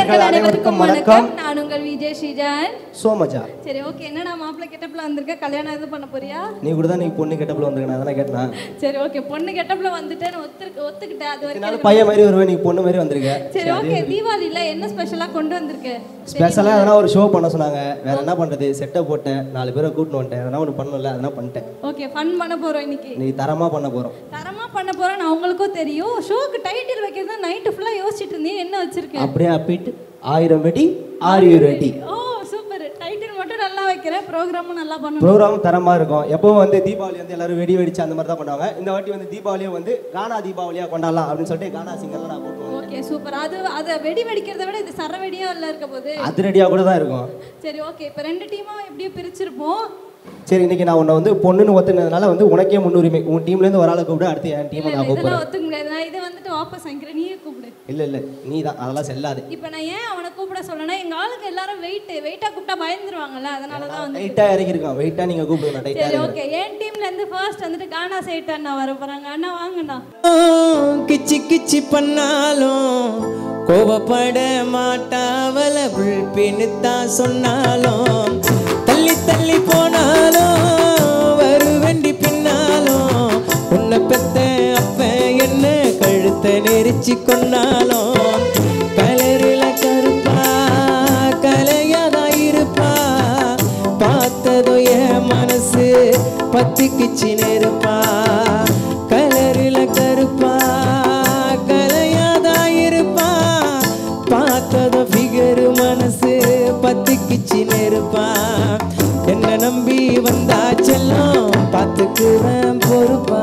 நேயர்கள் அனைவருக்கும் வணக்கம் நான் உங்கள் விஜய் ஸ்ரீஜான் சோமஜா சரி ஓகே என்னடா மாப்பிள்ளை கெட்டப்ல வந்திருக்க கல்யாணம் எதுவும் பண்ண போறியா நீ கூட தான் நீ பொண்ணு கெட்டப்பில் வந்துருக்க நான் கேட்டேன் சரி ஓகே பொண்ணு கெட்டப்ல வந்துட்டேன்னு ஒத்துருக்கு ஒத்துக்கிட்டேன் அது வரைக்கும் என்னால பையன் மாதிரி வருவேன் நீ பொண்ணு மாதிரி வந்திருக்க சரி ஓகே தீபாவளில என்ன ஸ்பெஷலா கொண்டு வந்திருக்க ஸ்பெஷலாக எதனா ஒரு ஷோ பண்ண சொன்னாங்க வேற என்ன பண்றது செட்டப் போட்டேன் நாலு பேரை கூட்டின்னு வந்துட்டேன் எதனா ஒன்று பண்ணல அதெல்லாம் பண்ணிட்டேன் ஓகே ஃபன் பண்ண போறோம் இன்னைக்கு நீ தரமா பண்ண போறோம் தரமா பண்ண போறோம் நான் உங்களுக்கும் தெரியும் ஷோக்கு டைட்டில் வைக்கிறது நைட்டு ஃபுல்லா யோசிச்சுட்டு இருந்தீங்க என்ன வச்சிருக்கேன் அப்படியே அப்பிட்டு ஆயிரம் வெடி are you ready oh super title மட்டும் நல்லா வைக்கிறேன் ப்ரோக்ராமும் நல்லா பண்ணணும் ப்ரோக்ராம் தரமா இருக்கும் எப்பவும் வந்து தீபாவளி வந்து எல்லாரும் வெடி வெடிச்சு அந்த மாதிரி தான் பண்ணுவாங்க இந்த வாட்டி வந்து தீபாவளியை வந்து கானா தீபாவளியா கொண்டாடலாம் அப்படின்னு சொல்லிட்டு கானா சிங்கர்லாம் நான் கூப்பிட்டு ஓகே சூப்பர் அது அதை வெடி வெடிக்கிறத விட இது சர வெடியா இல்லை இருக்க போது அதிரடியாக கூட தான் இருக்கும் சரி ஓகே இப்போ ரெண்டு டீமா எப்படியோ பிரிச்சிருப்போம் சரி இன்னைக்கு நான் உன்னை வந்து பொண்ணுன்னு ஒத்துனதுனால வந்து உனக்கே முன்னுரிமை உன் டீம்ல இருந்து ஒரு ஆளை கூப்பிடு அடுத்து என் டீமை நான் கூப்பிடுறேன் இதெல்லாம் ஒத்துக்க முடியாது நான் இதை வந்துட்டு வாபஸ் வாங்கிக்கிறேன் நீயே கூப்பிடு இல்ல இல்ல நீ தான் அதெல்லாம் செல்லாது இப்போ நான் ஏன் அவனை கூப்பிட சொல்லனா எங்க ஆளுக்கு எல்லாரும் வெயிட் வெயிட்டா கூப்பிட்டா பயந்துருவாங்கல்ல அதனால தான் வந்து டைட்டா இறக்கிருக்கான் வெயிட்டா நீங்க கூப்பிடுங்க நான் டைட்டா சரி ஓகே என் டீம்ல இருந்து ஃபர்ஸ்ட் வந்துட்டு கானா சைட் அண்ணா வர போறாங்க அண்ணா வாங்கண்ணா கிச்சி கிச்சி பண்ணாலும் கோவப்பட மாட்டாவல புல்பின்னு தான் சொன்னாலும் தள்ளி தள்ளி போனாலும் வருவண்டி பின்னாலும் உன்னை பெத்த அப்ப என்ன கழுத்தை நெரிச்சு கொண்டாலும் கலரில கருப்பா கலையாதா இருப்பா பார்த்ததோ என் மனசு பத்திக்குச்சி நெருப்பா கலரில கருப்பா கலையாதா இருப்பா பார்த்ததோ ஃபிகரு மனசு பத்திக்குச்சி நெருப்பா என்ன நம்பி வந்தா செல்லம் பார்த்துக்குவேன் பொறுப்பா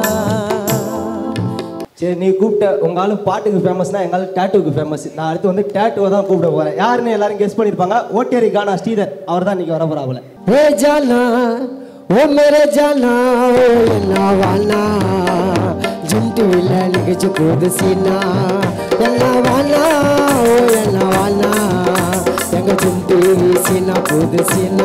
சரி நீ கூப்பிட்ட உங்க ஆளு பாட்டுக்கு ஃபேமஸ்னா எங்க ஆளு டேட்டுக்கு ஃபேமஸ் நான் அடுத்து வந்து டேட்டுவை தான் கூப்பிட போறேன் யாருன்னு எல்லாரும் கெஸ் பண்ணிருப்பாங்க ஓட்டேரி கானா ஸ்ரீதர் அவர் தான் இன்னைக்கு வர போறாப்புல हे जाना ओ मेरे जाना ओ ना वाना झुमटू लग चुकुद सीना என்ன வானா ஓ என்ன வானா எங்க ஜும்டி சீனா புது சீனா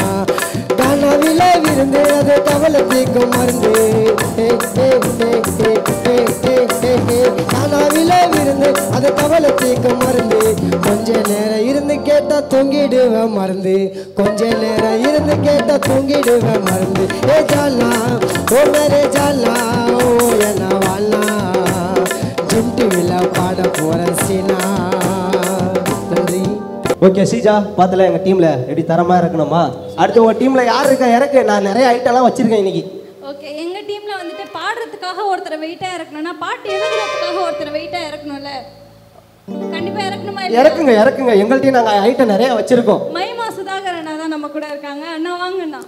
கனவில விருந்து அது கவலை தீக்கும் மருந்து ஹே, ஹே, ஹே, ஹே, ஹே, ஹே, ஹே, ஹே. கனவில விருந்து அது கவலை தீக்கும் மருந்து கொஞ்ச நேரம் இருந்து கேட்டா தூங்கிடுவேன் மருந்து கொஞ்ச நேரம் இருந்து கேட்டா தூங்கிடுவேன் மருந்து ஏ ஜாலா ஓ மேரே ஜாலா ஓ என்ன வாழா ஜும்டி விழா பாட போற சீனா நன்றி ஓகே சீஜா பார்த்தல எங்க டீம்ல எப்படி தரமா இருக்கணுமா அடுத்து உங்க டீம்ல யார் இருக்கா இறக்கு நான் நிறைய ஐட்டம்லாம் வச்சிருக்கேன் இன்னைக்கு ஓகே எங்க டீம்ல வந்துட்டு பாடுறதுக்காக ஒருத்தரை வெயிட்டா இறக்கணும்னா பாட்டு எழுதுறதுக்காக ஒருத்தரை வெயிட்டா இறக்கணும்ல கண்டிப்பா இறக்கணுமா இல்லையா இறக்குங்க இறக்குங்க எங்கள்கிட்டயும் நாங்க ஐட்டம் நிறைய வச்சிருக்கோம் மைமா சுதாகர் அண்ணா தான் நம்ம கூட இருக்காங்க அண்ணா வாங்கண்ணா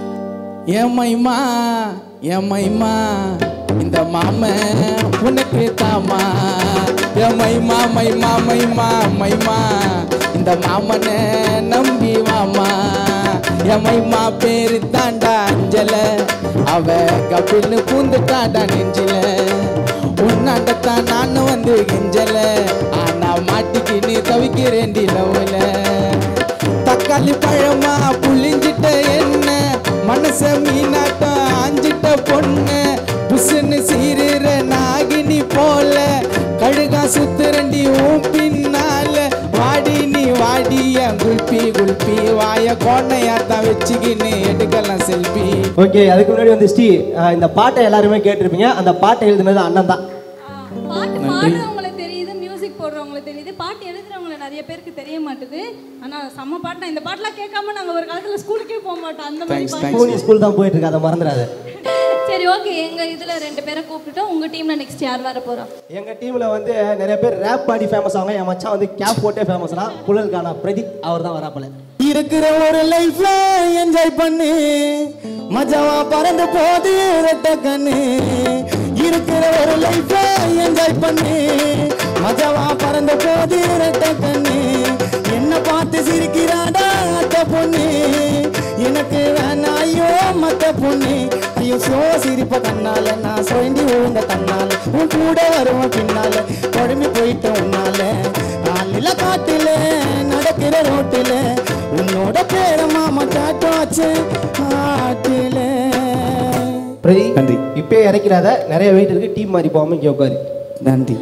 ஏமைமா ஏமைமா இந்த மாம உனக்கு தாமா ஏமைமா மைமா மைமா மைமா இந்த மாமனை நம்பி வாமா ஏமைமா பேரு தாண்டா அஞ்சல அவ கபில்னு பூந்துட்டாடா நெஞ்சில உன்னாண்டத்தான் நானும் வந்து கெஞ்சல ஆனா மாட்டிக்கின்னு தவிக்கிறேன்டி லவ்ல தக்காளி பழமா புளிஞ்சிட்ட என்ன மனச மீனாட்டம் ஆஞ்சிட்ட பொண்ணு புசுன்னு சீருற நாகினி போல கழுகா சுத்துரண்டி உன் பின்னால வாடி நீ வாடி என் குல்பி குல்பி வாய கோட்டையாத்தான் வச்சுக்கின்னு எடுக்கலாம் செல்ஃபி ஓகே அதுக்கு முன்னாடி வந்து ஸ்ரீ அஹ் இந்த பாட்டை எல்லாருமே கேட்டிருப்பீங்க அந்த பாட்டை எழுதுனது அண்ணன் தான் ஆ, பாட்டு பாடுறவங்களுக்கு தெரியுது மியூசிக் போடுறவங்களுக்கு தெரியுது பாட்டு எழுதுறவங்கள நிறைய பேருக்கு தெரிய மாட்டுது ஆனா செம்ம பாட்டு நான் இந்த பாட்டுலாம் கேட்காம நாங்க ஒரு காலத்துல ஸ்கூலுக்கே போக மாட்டோம் அந்த மாதிரி பாட்டு. பூனி ஸ்கூல் தான் போயிட்டு இருக்கு அதை மறந்துடாத சரி ஓகே எங்க இதுல ரெண்டு பேரை கூப்பிட்டுட்டோம் உங்க டீம்ல நெக்ஸ்ட் யார் வர போறோம் எங்க டீம்ல வந்து நிறைய பேர் ரேப் பாடி ஃபேமஸ் ஆவாங்க என் மச்சான் வந்து கேப் போட்டே ஃபேமஸ்னா புழல்கான பிரதீப் அவர் தான் வராப்பல இருக்கிற ஒரு லைஃப்ல என்ஜாய் பண்ணு மஜாவா பறந்து போது ரெட்ட கண்ணு இருக்கிற ஒரு லைஃப்ல என்ஜாய் பண்ணு மஜாவா பறந்து போது ரெட்ட கண்ணு என்ன பார்த்து சிரிக்கிறாடா அத்த பொண்ணு எனக்கு வேணாயோ மத்த பொண்ணு ஐயோ சோ சிரிப்ப கண்ணால நான் சுயண்டி விழுந்த கண்ணால உன் கூட வருவேன் பின்னால குழம்பி போயிட்ட உன்னால நாளில காட்டுல நடக்கிற ரோட்டுல உன்னோட பேர மாமா காட்டாச்சு ஆட்டுல பிரதி நன்றி. இப்பயே இறக்கிறாத நிறைய வெயிட் இருக்கு டீம் மாதிரி போகாம இங்கே உட்காரு நன்றி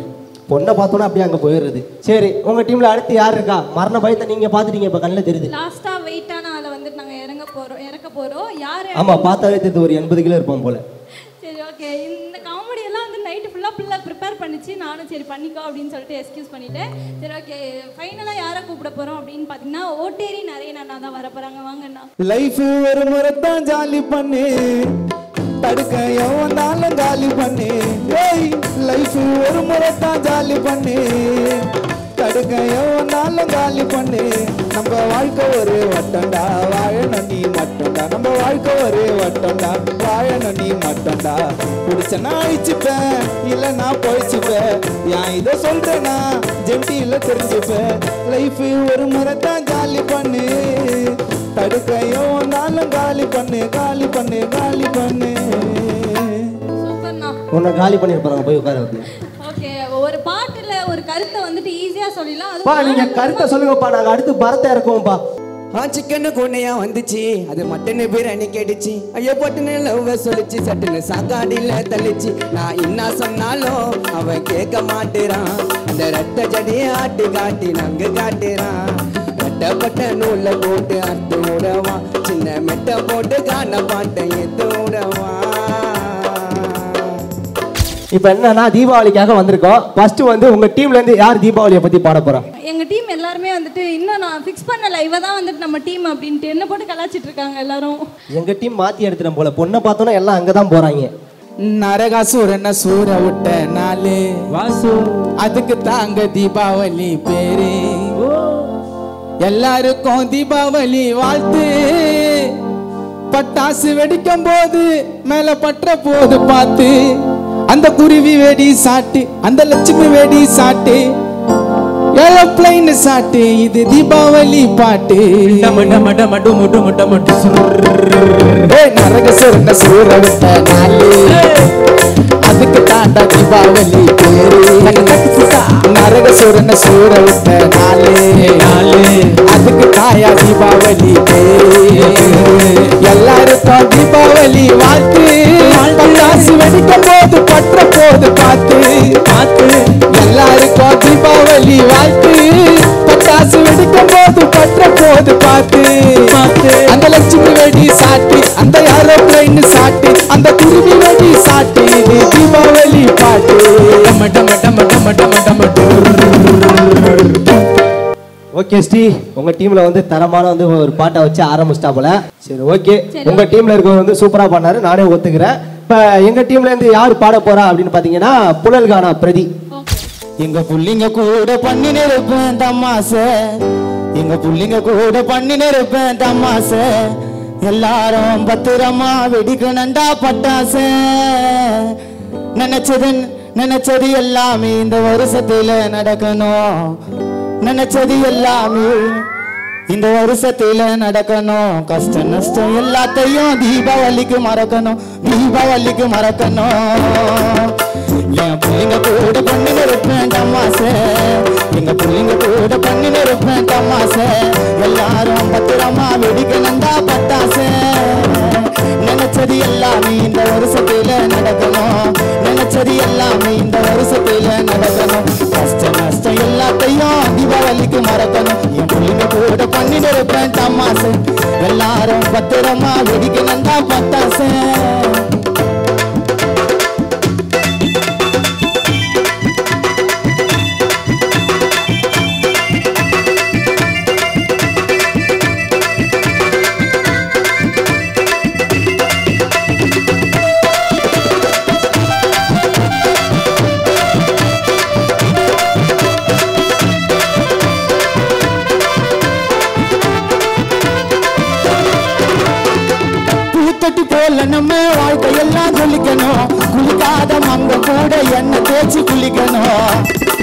பொண்ணை பார்த்தோன்னா அப்படியே அங்கே போயிடுறது சரி உங்கள் டீமில் அடுத்து யார் இருக்கா மரண பயத்தை நீங்கள் பார்த்துட்டீங்க இப்போ கண்ணில் தெரியுது லாஸ்டா வெயிட்டான ஆளை வந்துட்டு நாங்க இறங்க போறோம் இறக்க போறோம் யாரு ஆமாம் பார்த்தாவே தெரியுது ஒரு எண்பது கிலோ இருப்போம் போல சரி ஓகே இந்த காமெடி எல்லாம் வந்து நைட்டு ஃபுல்லாக ஃபுல்லாக ப்ரிப்பேர் பண்ணிச்சு நானும் சரி பண்ணிக்கோ அப்படின்னு சொல்லிட்டு எக்ஸ்கியூஸ் பண்ணிட்டேன் சரி ஓகே ஃபைனலாக யாரை கூப்பிட போறோம் அப்படின்னு பார்த்தீங்கன்னா ஓட்டேரி நிறைய அண்ணா தான் வர போறாங்க வாங்கண்ணா லைஃப் ஒரு முறை தான் ஜாலி பண்ணு தடுக்க எவன் வந்தாலும் காலி பண்ணு ஏய் லைஃப் ஒரு முறை தான் ஜாலி பண்ணு தடுக்க எவன் வந்தாலும் காலி பண்ணு நம்ம வாழ்க்கை ஒரு வட்டம்டா வாழணும் நீ மட்டும்டா நம்ம வாழ்க்கை ஒரு வட்டம்டா வாழணும் நீ மட்டும்டா பிடிச்சனா அழிச்சுப்பேன் இல்ல நான் போயிச்சுப்பேன் ஏன் இதை சொல்றேன்னா ஜென்டில தெரிஞ்சுப்பேன் லைஃப் ஒரு முறை தான் ஜாலி பண்ணு தடுக்கையோ நாளும் காலி பண்ணு காலி பண்ணு காலி பண்ணு சூப்பர்ண்ணா உன்னை காலி பண்ணியிருப்பாங்க போய் உட்கார வந்து ஓகே ஒரு பாட்டுல ஒரு கருத்தை வந்துட்டு ஈஸியா சொல்லிடலாம் பா அது நீங்கள் கருத்தை சொல்லுங்கப்பா நாங்கள் அடுத்து பரத்தை இறக்குவோம்ப்பா ஆ சிக்கனு கொண்டையா வந்துச்சு அது மட்டனு பிரியாணி கேட்டுச்சு ஐயோ பட்டுன்னு லவ் சொல்லிச்சு சட்டுன்னு சாக்காடியில தள்ளிச்சு நான் என்ன சொன்னாலும் அவன் கேட்க மாட்டேறான் அந்த ரெட்ட ஜடியை ஆட்டி காட்டி நங்கு காட்டுறான் ரெட்டப்பட்ட நூல்ல போட்டு அறுத்து விடவான் சின்ன மெட்டை போட்டு காண பாட்டை எத்து விடவான் இப்போ என்னன்னா தீபாவளிக்காக வந்திருக்கோம் ஃபர்ஸ்ட் வந்து உங்கள் டீம்லேருந்து யார் தீபாவளியை பற்றி பாட போகிறா எங்க டீம் எல்லாருமே வந்துட்டு இன்னும் நான் ஃபிக்ஸ் பண்ணல இவ தான் வந்துட்டு நம்ம டீம் அப்படின்ட்டு என்ன போட்டு கலாச்சிட்டு இருக்காங்க எல்லாரும் எங்கள் டீம் மாற்றி எடுத்துட்டேன் போல பொண்ணை பார்த்தோன்னா எல்லாம் அங்கே தான் போகிறாங்க நரகாசுரன சூற விட்ட நாளு வாசு அதுக்கு தாங்க தீபாவளி பேரு எல்லாருக்கும் தீபாவளி வாழ்த்து பட்டாசு வெடிக்கும் போது மேல பற்ற போது பார்த்து அந்த குருவி வெடி சாட்டு அந்த லட்சுமி வெடி சாட்டு ஏரோப்ளைன் சாட்டு இது தீபாவளி பாட்டு ஏய், நரகசுரன சூற விட்ட நாளு அதுக்கு தாண்டா தீபாவளி பேரு நரகசுரன சூற விட்ட நாளு அதுக்கு தாயா தீபாவளி பேரு எல்லாருக்கும் தீபாவளி வாழ்த்து பட்டாசு வெடிக்கும் போது பற்ற போது பார்த்து பார்த்து எல்லாருக்கும் தீபாவளி வாழ்த்து பட்டாசு வெடிக்கும் போது பற்ற போது பார்த்து பார்த்து அந்த லட்சுமி வெடி சாட்டி அந்த ஏரோப்ளைன் சாட்டி அந்த குருவி வெடி சாட்டி இது தீபாவளி பாட்டு டம டம டம டம டம டம ஓகே ஸ்ரீ உங்கள் டீமில் வந்து தரமான வந்து ஒரு பாட்டை வச்சு ஆரம்பிச்சிட்டா போல சரி ஓகே சரி. உங்கள் டீமில் இருக்கவர் வந்து சூப்பராக பண்ணாரு நானே ஒத்துக்கிறேன் இப்போ எங்கள் டீம்லேருந்து யார் பாட போறா அப்படின்னு பார்த்தீங்கன்னா புனல்கானா பிரதி ஓகே எங்க புள்ளிங்க கூட பண்ணி நிற்பேன் தம்மாச எங்க புள்ளிங்க கூட பண்ணி நிற்பேன் தம்மாச எல்லாரும் பத்திரமா வெடிக்கணுண்டா பட்டாச நினைச்சது நினைச்சது எல்லாமே இந்த வருஷத்துல நடக்கணும் நினைச்சது எல்லாமே இந்த வருஷத்துல நடக்கணும் கஷ்ட நஷ்டம் எல்லாத்தையும் தீபாவளிக்கு மறக்கணும் தீபாவளிக்கு மறக்கணும் என் பிள்ளைங்க கூட பண்ணி நிற்பேன் தம்மாச எங்க பிள்ளைங்க கூட பண்ணி நிற்பேன் தம்மாச எல்லாரும் பத்திரமா வெடிக்கணுண்டா பட்டாச நினைச்சது எல்லாமே இந்த வருஷத்துல நடக்கணும் நினைச்சது எல்லாமே இந்த வருஷத்துல நடக்கணும் கஷ்ட நஷ்டம் எல்லாத்தையும் தீபாவளிக்கு மறக்கணும் என் பிள்ளைங்க கூட பண்ணி நிற்பேன் தம்மாச எல்லாரும் பத்திரமா வெடிக்கணுண்டா பட்டாச பூத்தட்டி போல நம்ம வாழ்க்கையெல்லாம் குளிக்கணும் குளிக்காத மங்க கூட எண்ணெய் தேய்ச்சி குளிக்கணும்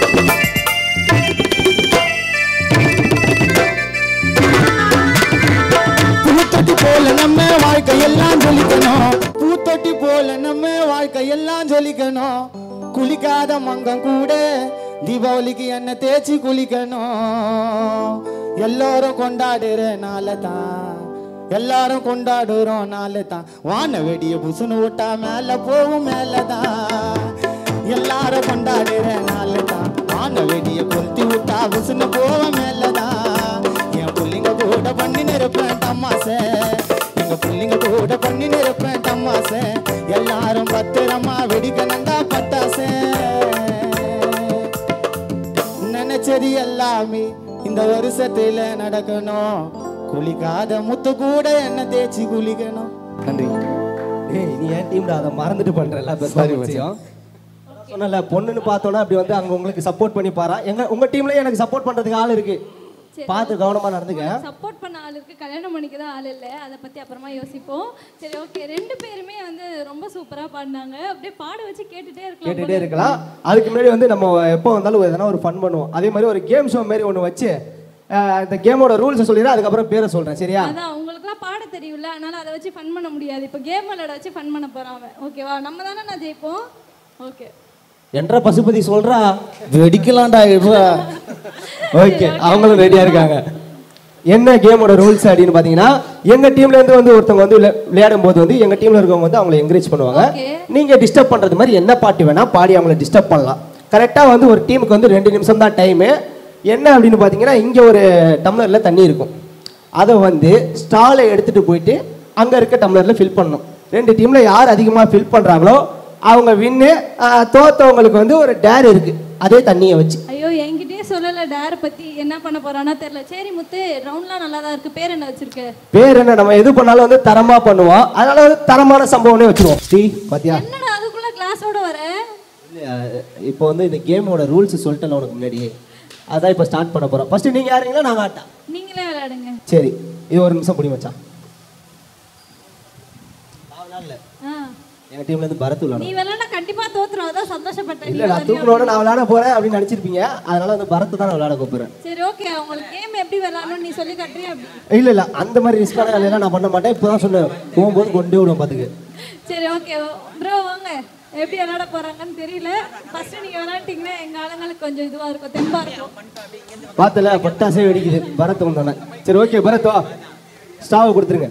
பூத்தொட்டி போல நம்ம வாழ்க்கையெல்லாம் ஜொலிக்கணும் பூத்தொட்டி போல நம்ம வாழ்க்கையெல்லாம் ஜொலிக்கணும் குளிக்காத மங்கம் கூட தீபாவளிக்கு எண்ணெய் தேய்ச்சி குளிக்கணும் எல்லாரும் கொண்டாடுற நாள தான் எல்லாரும் கொண்டாடுறோம் நாள தான் வான வெடிய புசுன்னு விட்டா மேல போகும் மேல தான் எல்லாரும் கொண்டாடுற நாள தான் வான வெடிய கொளுத்தி விட்டா விசுன்னு போவ மேலதான் என் புள்ளிங்க கூட பண்ணி நிரப்பேன் தம்மாசை எங்க புள்ளிங்க கூட பண்ணி நிரப்பேன் தம்மாசை எல்லாரும் பத்திரமா வெடிக்கணுந்தா பட்டாசை நினைச்சது எல்லாமே இந்த வருஷத்துல நடக்கணும் குளிக்காத முத்து கூட என்ன தேய்ச்சி குளிக்கணும் நன்றி ஏய் நீ ஏன் டீம்ல அதை மறந்துட்டு பண்ற எல்லா பெர்ஃபார்மன்ஸையும் சொன்னல பொண்ணுன்னு பார்த்தோன்னா அப்படி வந்து அங்க உங்களுக்கு சப்போர்ட் பண்ணி பாரா எங்க உங்க டீம்லயே எனக்கு சப்போர்ட் பண்றதுக்கு ஆள் இருக்கு பார்த்து கவனமா நடந்துக்க சப்போர்ட் பண்ண ஆள் இருக்கு கல்யாணம் பண்ணிக்க தான் ஆள் இல்லை அதை பத்தி அப்புறமா யோசிப்போம் சரி ஓகே ரெண்டு பேருமே வந்து ரொம்ப சூப்பரா பாடினாங்க அப்படியே பாட வச்சு கேட்டுட்டே இருக்கலாம் கேட்டுட்டே போல. இருக்கலாம் அதுக்கு முன்னாடி வந்து நம்ம எப்போ வந்தாலும் எதனா ஒரு ஃபன் பண்ணுவோம் அதே மாதிரி ஒரு கேம் ஷோ மாதிரி ஒன்று வச்சு அஹ், இந்த கேமோட ரூல்ஸை சொல்லிடுறேன் அதுக்கப்புறம் பேரை சொல்றேன் சரியா அதான் உங்களுக்குலாம் பாட தெரியும்ல அதனால அதை வச்சு ஃபன் பண்ண முடியாது இப்போ கேம் விளையாட வச்சு ஃபன் பண்ண போறான் அவன் ஓகேவா நம்ம தானே நான் ஜெயிப்போம் ஓகே என்ற பசுபதி சொல்றா வெடிக்கலாம்டா இருடா ஓகே அவங்களும் ரெடியா இருக்காங்க என்ன கேமோட ரூல்ஸ் அப்படின்னு பார்த்தீங்கன்னா எங்க டீம்ல இருந்து வந்து ஒருத்தவங்க வந்து விளை- விளையாடும் போது வந்து எங்க டீம்ல இருக்கவங்க வந்து அவங்களை என்கரேஜ் பண்ணுவாங்க Okay. நீங்க டிஸ்டர்ப் பண்றது மாதிரி என்ன பாட்டு வேணா பாடி அவங்கள டிஸ்டர்ப் பண்ணலாம் கரெக்டா வந்து ஒரு டீமுக்கு வந்து ரெண்டு நிமிஷம் தான் டைமு என்ன அப்படின்னு பார்த்தீங்கன்னா இங்க ஒரு டம்ளர்ல தண்ணி இருக்கும் அதை வந்து ஸ்டாலை எடுத்துட்டு போயிட்டு அங்க இருக்க டம்ளர்ல ஃபில் பண்ணணும் ரெண்டு டீம்ல யார் அதிகமா ஃபில் பண்றாங்களோ அவங்க வின்னு தோத்தவங்களுக்கு வந்து ஒரு டேர் இருக்கு அதே தண்ணியை வச்சு ஐயோ என்கிட்டயே சொல்லல டேர் பத்தி என்ன பண்ண போறானா தெரியல சரி முத்து ரவுண்ட்லாம் நல்லா தான் இருக்கு பேர் என்ன வச்சிருக்க பேர் என்ன நம்ம எது பண்ணாலும் வந்து தரமா பண்ணுவோம் அதனால வந்து தரமான சம்பவம்னே வச்சிருவோம் ஸ்ரீ பாத்தியா என்னடா அதுக்குள்ள கிளாஸோட வர இப்போ வந்து இந்த கேமோட ரூல்ஸ் சொல்லிட்டேன் உனக்கு முன்னாடியே அதான் இப்போ ஸ்டார்ட் பண்ண போறோம் ஃபர்ஸ்ட் நீங்க யாருங்களா நாங்க ஆட்டா நீங்களே விளையாடுங்க சரி இது ஒரு நிமிஷம் புடி மச்சான் ஆ. எங்க டீம்ல இருந்து பரத் நீ விளையாடும் விளையாட கண்டிப்பா தோத்துரும் அதான் சந்தோஷப்பட்டேன் இல்ல நான் தூக்கலோட நான் விளையாட போறேன் அப்படின்னு நினைச்சிருப்பீங்க அதனால வந்து பரத்தை தான் நான் விளையாட கூப்பிடுறேன் சரி ஓகே உங்களுக்கு கேம் எப்படி விளையாடணும் நீ சொல்லி காட்டுறியா அப்படி இல்ல இல்ல அந்த மாதிரி ரிஸ்கான வேலையெல்லாம் நான் பண்ண மாட்டேன் இப்பதான் சொன்னேன் போகும்போது கொண்டே விடுவோம் பாத்துக்கு சரி ஓகே ப்ரோ வாங்க எப்படி விளையாட போறாங்கன்னு தெரியல ஃபர்ஸ்ட் நீங்க விளையாண்டீங்கன்னா எங்க ஆளுங்களுக்கு கொஞ்சம் இதுவா இருக்கும் தெம்பா இருக்கும் பார்த்தல பட்டாசே வெடிக்குது பரத் வந்தோன்னே சரி ஓகே பரத் வா ஸ்டாவை கொடுத்துருங்க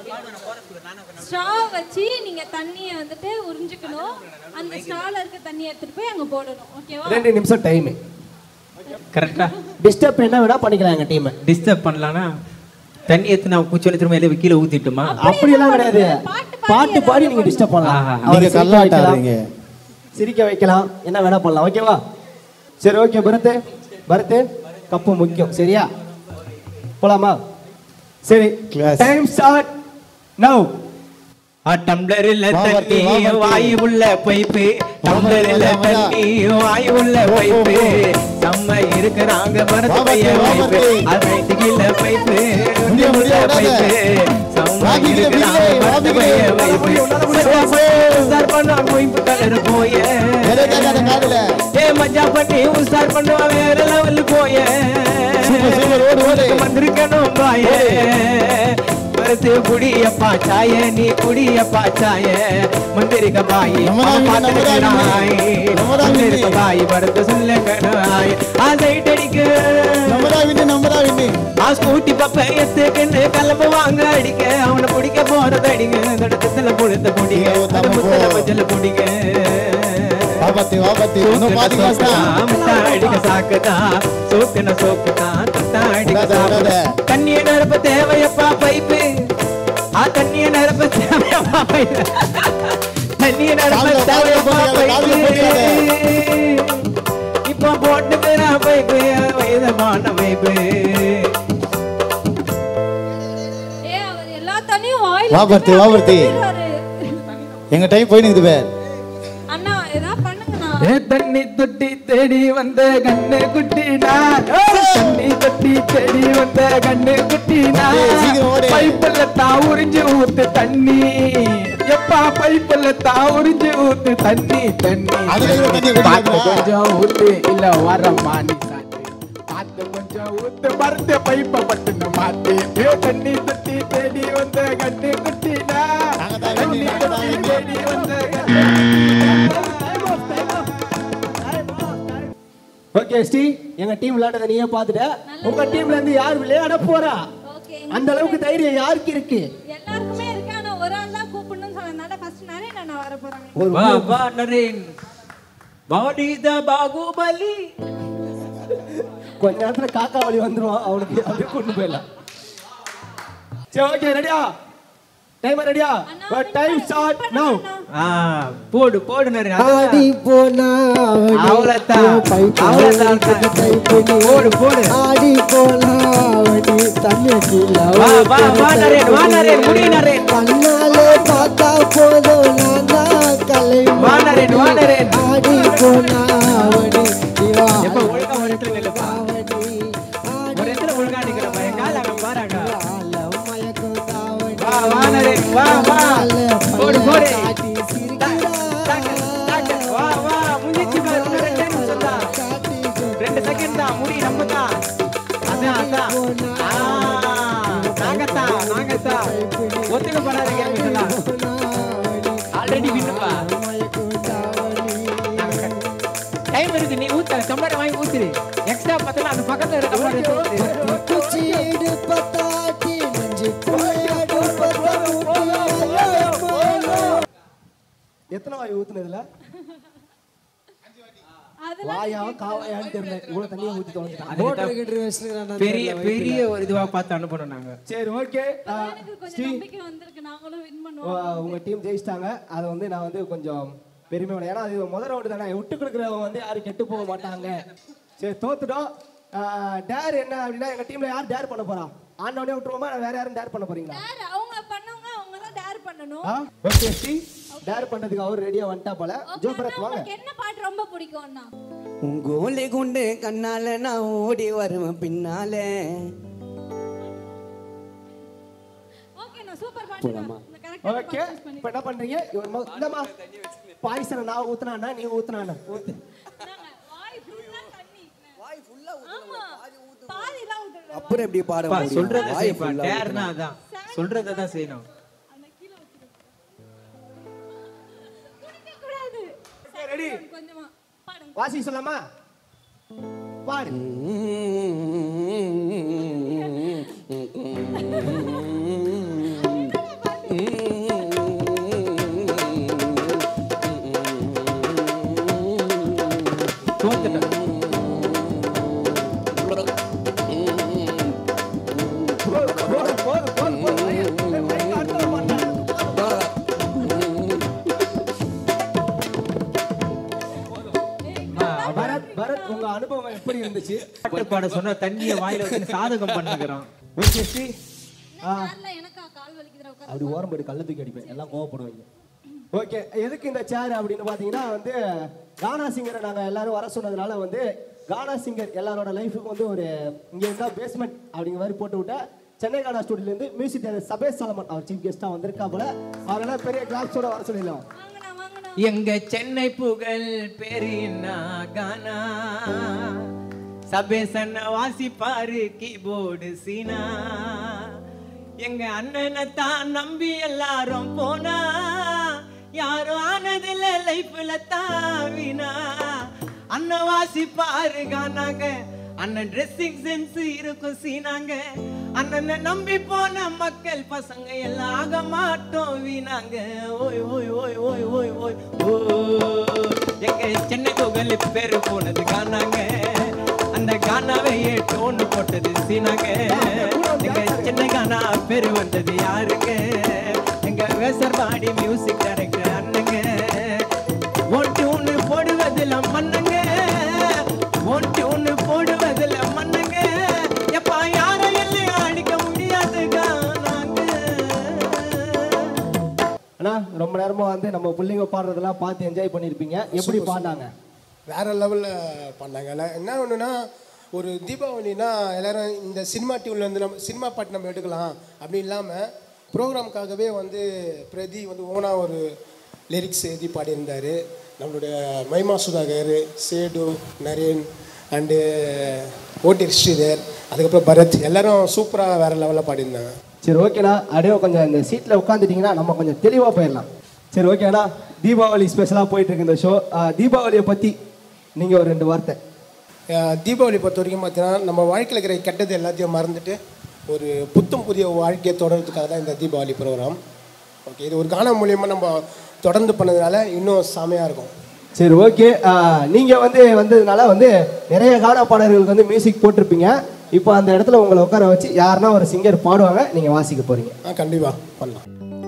ஸ்ட்ரா வச்சு நீங்க தண்ணியை வந்துட்டு உறிஞ்சிக்கணும் அந்த ஸ்ட்ரால இருக்க தண்ணியை எடுத்துட்டு போய் அங்க போடணும் ஓகேவா ரெண்டு நிமிஷம் டைம் கரெக்டா டிஸ்டர்ப் என்ன வேணா பண்ணிக்கலாம் எங்க டீம் டிஸ்டர்ப் பண்ணலாம்னா தண்ணி எடுத்து நான் பூச்சி திரும்ப எல்லாம் கீழே ஊத்திட்டுமா அப்படியெல்லாம் கிடையாது பாட்டு பாடி நீங்க டிஸ்டர்ப் பண்ணலாம் ஆஹா. அவரை நீங்க சிரிக்க கல்லாட்டா வைக்கலாம். இருக்கீங்க. சிரிக்க வைக்கலாம் என்ன வேணா பண்ணலாம் ஓகேவா சரி ஓகே பரத் பரத் கப்பு முக்கியம் சரியா போலாமா சரி Class. டைம் ஸ்டார்ட் நவ் டம்ளரில் வா, தண்ணி வர்த்தி, வா, வர்த்தி. வாயு உள்ள பைப்பு டம்ளரில் வா, வா, வா. தண்ணி வாயு உள்ள பைப்பு செம்ம இருக்கிறாங்க மரத்து வா, பையன் வர்த்தி, வா, பைப்பு வர்த்தி. அது கீழே பைப்பு முடிய, முடிய, விடாத. செம்ம வாபிக்கிற இருக்கிறாங்க வீரே, மரத்து வாபிக்கிற. பையன் பைப்பு உசார் பண்ணா பைப்பு கலர் போய எதை கேட்காத காதுல ஏ மஜா பண்ணி உசார் பண்ணுவா வேற லெவல் போய சூப்பர், சூப்பர், ஓடு, ஓடு. வந்திருக்கணும் பாய மரத்து குடியப்பா சாய நீ குடியப்பா சாய மந்திரிக்க பாய் நம்மதான் வீடு, நம்மதான் வீடு. நம்மதான் வீடு. மந்திரிக்க பாய் மரத்து சொல்ல கணாய் ஆசைட் அடிக்க நம்மதான் வின்னு நம்மதான் வின்னு ஆ ஸ்கூட்டி பப்ப எத்துக்குன்னு கிளம்பு வாங்க அடிக்க அவனை பிடிக்க போறது அடிங்க தடத்துல பொழுத்த பிடிங்க ஐயோ, அது தப்பு முத்தல போ. மஞ்சள் பிடிங்க வாபத்தி வாபத்தி இன்னும் பாதி காசு தான் அடிக்க சாக்குதா சோக்குன சோக்குதா தத்தா அடிக்க விடாத, விடாத. சாக்குதா தண்ணிய நிரப்ப தேவையப்பா பைப்பு ஆ தண்ணிய நிரப்ப தேவையப்பா பைப்பு தண்ணிய நிரப்ப காதுல, காதுல தேவையப்பா போட்டுக்காத, காதுல பைப்பு இப்போ போட்டுக்கிறா பைப்பு வயதமான பைப்பு ஏ அவர் எல்லா தண்ணியும் வாயில வா, பர்த்தி, வா, பர்த்தி. ஊத்திடுறாரு. எங்க டைம் போயினுக்குது பேர் அண்ணா ஏதாவது பண்ணுங்கண்ணா ஏ தண்ணி தொட்டி தேடி வந்த கண்ணு குட்டினா தண்ணி தொட்டி தேடி வந்த கண்ணு குட்டினா ஏய், சீக்கிரம் ஓடு. பைப்புல தான் உறிஞ்சு ஊத்து தண்ணி எப்பா பைப்புல தான் உறிஞ்சு ஊத்து தண்ணி தண்ணி அதுல இருந்து தண்ணி குடிக்க பார்த்து கூடாதா? கொஞ்சம் ஊத்து இல்ல வர மாணி சாத்து பார்த்து கொஞ்சம் ஊத்து மருந்து பைப்ப பட்டுன மாத்தி ஏ தண்ணி தொட்டி தேடி வந்த கண்ணு குட்டினா நாங்க தான் தண்ணி வேண்டி, நாங்க தான் தொட்டி வேண்டி. தேடி வந்த கண்ணு ஓகே ஸ்ரீ எங்க டீம் விளையாடுறத நீயே பார்த்துட்ட உங்க டீம்ல இருந்து யார் விளையாட போறா ஓகே அந்த அளவுக்கு தைரியம் யாருக்கு இருக்கு எல்லாருக்குமே இருக்கு ஆனா ஒரு ஆள் தான் கூப்பிடணும்னு சொன்னதுனால ஃபர்ஸ்ட் நிறைய நான் வர போறாங்க ஒரு வா வா நரேன் பாடி த பாகுபலி கொஞ்ச நேரத்துல காக்கா வலி வந்துரும் அவனுக்கு அப்படியே கொண்டு போயிடலாம் சரி ஓகே ரெடியா டைமர் ரெடியா டைம் ஸ்டார்ட் நவ ஆ போடு போடு நிறைய ஆடி போனா அவ்வளவுதான். அவ்வளவுதான். போடு, போடு. ஆடி போனா அவனி தண்ணி கீழ வா வா வா நரேன் வா நரேன் முடி நரேன் கண்ணாலே பார்த்தா போதும் நான் தான் கலை வா நரேன் வா நரேன் ஆடி போனா அவனி எப்ப ஒழுங்கா ஒரு இடத்துல நில்லுப்பா ஒரு இடத்துல ஒழுங்கா நிக்கிற பையன் கால அங்க பாருங்க வா வா நரேன் வா வா போடு போடு தாக்கு, தாக்கு, தாக்கு. வா வா முடிஞ்சிச்சு பாரு இன்னும் ரெண்டே நிமிஷம் தான் ரெண்டு செகண்ட் தான் முடி நம்ம தான் அதான் அதான் ஆ, நாங்க தான் நாங்க தான் ஒத்துக்க போறாதீங்க மிஷலாம் ஆல்ரெடி வின்னுப்பா டைம் இருக்கு நீ ஊத்த டம்ளர் வாங்கி ஊத்துரு எக்ஸ்ட்ரா பார்த்தா அந்த பக்கத்துல இருக்க டம்ளர் எடுத்து ஊத்துரு குச்சிடு பத்தாட்டி நெஞ்சு குழையாடு எத்தனை வாய் ஊத்துனதுல அதெல்லாம் வாயா காவாயான்னு தெரியல இவ்வளவு தண்ணியை ஊத்தி தொலைஞ்சிட்டான் போட்டு பெரிய பெரிய ஒரு இதுவா பார்த்து அனுப்பணும் நாங்க சரி ஓகே எனக்கு கொஞ்சம் நம்பிக்கை வந்திருக்கு நாங்களும் வின் பண்ணுவோம் உங்க டீம் ஜெயிச்சிட்டாங்க அதை வந்து நான் வந்து கொஞ்சம் பெருமையோட ஏன்னா அது முதல் ரவுண்டு தானே விட்டு கொடுக்குறவங்க வந்து யாரும் கெட்டு போக மாட்டாங்க சரி தோத்துட்டோம் டேர் என்ன அப்படின்னா எங்க டீம்ல யார் டேர் பண்ண போறா ஆண்டவனே விட்டுருவோமா வேற யாரும் டேர் பண்ண போறீங்களா டேர் அவங்க பண்ணவங்க அவங்க தான் டேர் பண்ணணும் ஓகே சி டேர் பண்ணதுக்கு அவர் ரெடியா வந்துட்டா போல ஜோ Okay, பரத் அண்ணா, வாங்க உங்களுக்கு என்ன பாட்டு ரொம்ப பிடிக்கும் அண்ணா உங்கோலி குண்டு கண்ணால நான் ஓடி வருவேன் பின்னாலே ஓகே நான் சூப்பர் பாட்டு தான். இந்த கரெக்டான ஓகே பாட்டு choose பண்ணி இப்போ என்ன பண்றீங்க இவர் மொ- இந்தம்மா பாய்சனை நான் ஊத்துனாண்ணா நீ ஊத்துனாண்ணா ஊத்து இந்தாங்க, வாய் ஃபுல்லா தண்ணி வாய் ஃபுல்லா ஆமா பாதி எல்லாம் ஊத்துறது அப்புறம் எப்படி பாட பா, முடியும்? சொல்றத வாய் செய்ப்பா full ஆ டேர்னா அதான் சொல்றத தான் செய்யணும் அந்த கீழ வச்சிருக்க குடிக்க கூடாது ரெடி கொஞ்சமா பாடுங்க வாசி சொல்லாமா பாடு தோத்துட்டேன் போடு, போடு, போடு, போடு, போடு. மைக், மைக் அடுத்தவன் மாட்டான். பரத் பரத் உங்க அனுபவம் எப்படி இருந்துச்சு பாட்டு பாட சொன்னா தண்ணிய வாயில வச்சு சாதகம் பண்ணுகிறோம் ஓகே சி கால்ல எனக்கா கால் வலிக்குதுடா உட்கார் அப்படி ஓரம் போய் கள்ள தூக்கி அடிப்பேன் எல்லாம் கோவப்படுவாங்க ஓகே எதுக்கு இந்த சேர் அப்படின்னு பார்த்தீங்கன்னா வந்து கானா சிங்கரை நாங்கள் எல்லாரும் வர சொன்னதுனால வந்து கானா சிங்கர் எல்லாரோட லைஃபுக்கு வந்து ஒரு இங்கே இருந்தால் பேஸ்மெண்ட் அப்படிங்கிற மாதிரி போட்டு விட்டா சென்னை கானா ஸ்டுடியோலேருந்து மியூசிக் டைரக்டர் சபேஷ் சாலமன் அவர் சீஃப் கெஸ்ட்டாக வந்திருக்கா போல அவரெல்லாம் பெரிய கிளாப்ஸோட வர சொல்லிடலாம் வாங்கண்ணா வாங்கண்ணா எங்க சென்னை புகழ் பெரியண்ணா கானா சபேசன் வாசிப்பாரு கீபோர்டு சீனா எங்க அண்ணனை தான் நம்பி எல்லாரும் போனா யாரும் ஆனதில்ல லைஃப்ல தாவினா அண்ணன் வாசிப்பாரு கானாங்க அண்ணன் ட்ரெஸ்ஸிங் சென்ஸ் இருக்கும் சீனாங்க அண்ணனை நம்பி போன மக்கள் பசங்க எல்லாம் ஆக மாட்டோம் வீணாங்க ஓய் ஓய் ஓய் ஓய் ஓய் ஓய் ஓ எங்க சென்னை கோகல் பேரு போனது காணாங்க அந்த கானாவையே டோன் போட்டது சீனாங்க எங்க சென்னை கானா பேரு வந்தது யாருங்க எங்க வேசர்பாடி மியூசிக் டைரக்டர் அண்ணங்க ஒன்று ஒன்று போடுவதில் மண்ணுங்க ஒன்று ஒன்று போடுவதில் மண்ணுங்க எப்பா யாரையும் அடிக்க முடியாது காணாங்க அண்ணா ரொம்ப நேரமா வந்து நம்ம பிள்ளைங்க பாடுறதெல்லாம் பார்த்து என்ஜாய் பண்ணியிருப்பீங்க எப்படி பாடினாங்க வேற லெவலில் பண்ணாங்க இல்ல, என்ன ஒன்றுனா ஒரு தீபாவளினா எல்லாரும் இந்த சினிமா டியூனில் வந்து நம்ம சினிமா பாட்டு நம்ம எடுக்கலாம் அப்படி இல்லாமல் ப்ரோக்ராம்காகவே வந்து பிரதி வந்து ஓனா ஒரு லிரிக்ஸ் எழுதி பாடியிருந்தார் நம்மளுடைய மைமா சுதாகர் சேடு நரேன் அண்டு ஓட்டி ஸ்ரீதர் அதுக்கப்புறம் பரத் எல்லாரும் சூப்பராக வேற லெவலில் பாடியிருந்தாங்க சரி ஓகேண்ணா அப்படியே கொஞ்சம் இந்த சீட்டில் உட்காந்துட்டீங்கன்னா நம்ம கொஞ்சம் தெளிவாக போயிடலாம் சரி ஓகேண்ணா தீபாவளி ஸ்பெஷலாக போயிட்டு இருக்கு இந்த ஷோ தீபாவளியை பற்றி நீங்கள் ஒரு ரெண்டு வார்த்தை அஹ் தீபாவளி பொறுத்த வரைக்கும் பார்த்தீங்கன்னா நம்ம வாழ்க்கையில் இருக்கிற கெட்டது எல்லாத்தையும் மறந்துட்டு ஒரு புத்தம் புதிய வாழ்க்கையை தொடர்றதுக்காக தான் இந்த தீபாவளி ப்ரோக்ராம் ஓகே இது ஒரு காண மூலியமாக நம்ம தொடர்ந்து பண்ணதுனால இன்னும் செமையாக இருக்கும் சரி ஓகே நீங்கள் வந்து வந்ததுனால வந்து நிறைய கான பாடல்களுக்கு வந்து மியூசிக் போட்டிருப்பீங்க இப்போ அந்த இடத்துல உங்களை உட்கார வச்சு யாருன்னா ஒரு சிங்கர் பாடுவாங்க நீங்கள் வாசிக்க போகிறீங்க ஆ கண்டிப்பாக பண்ணலாம்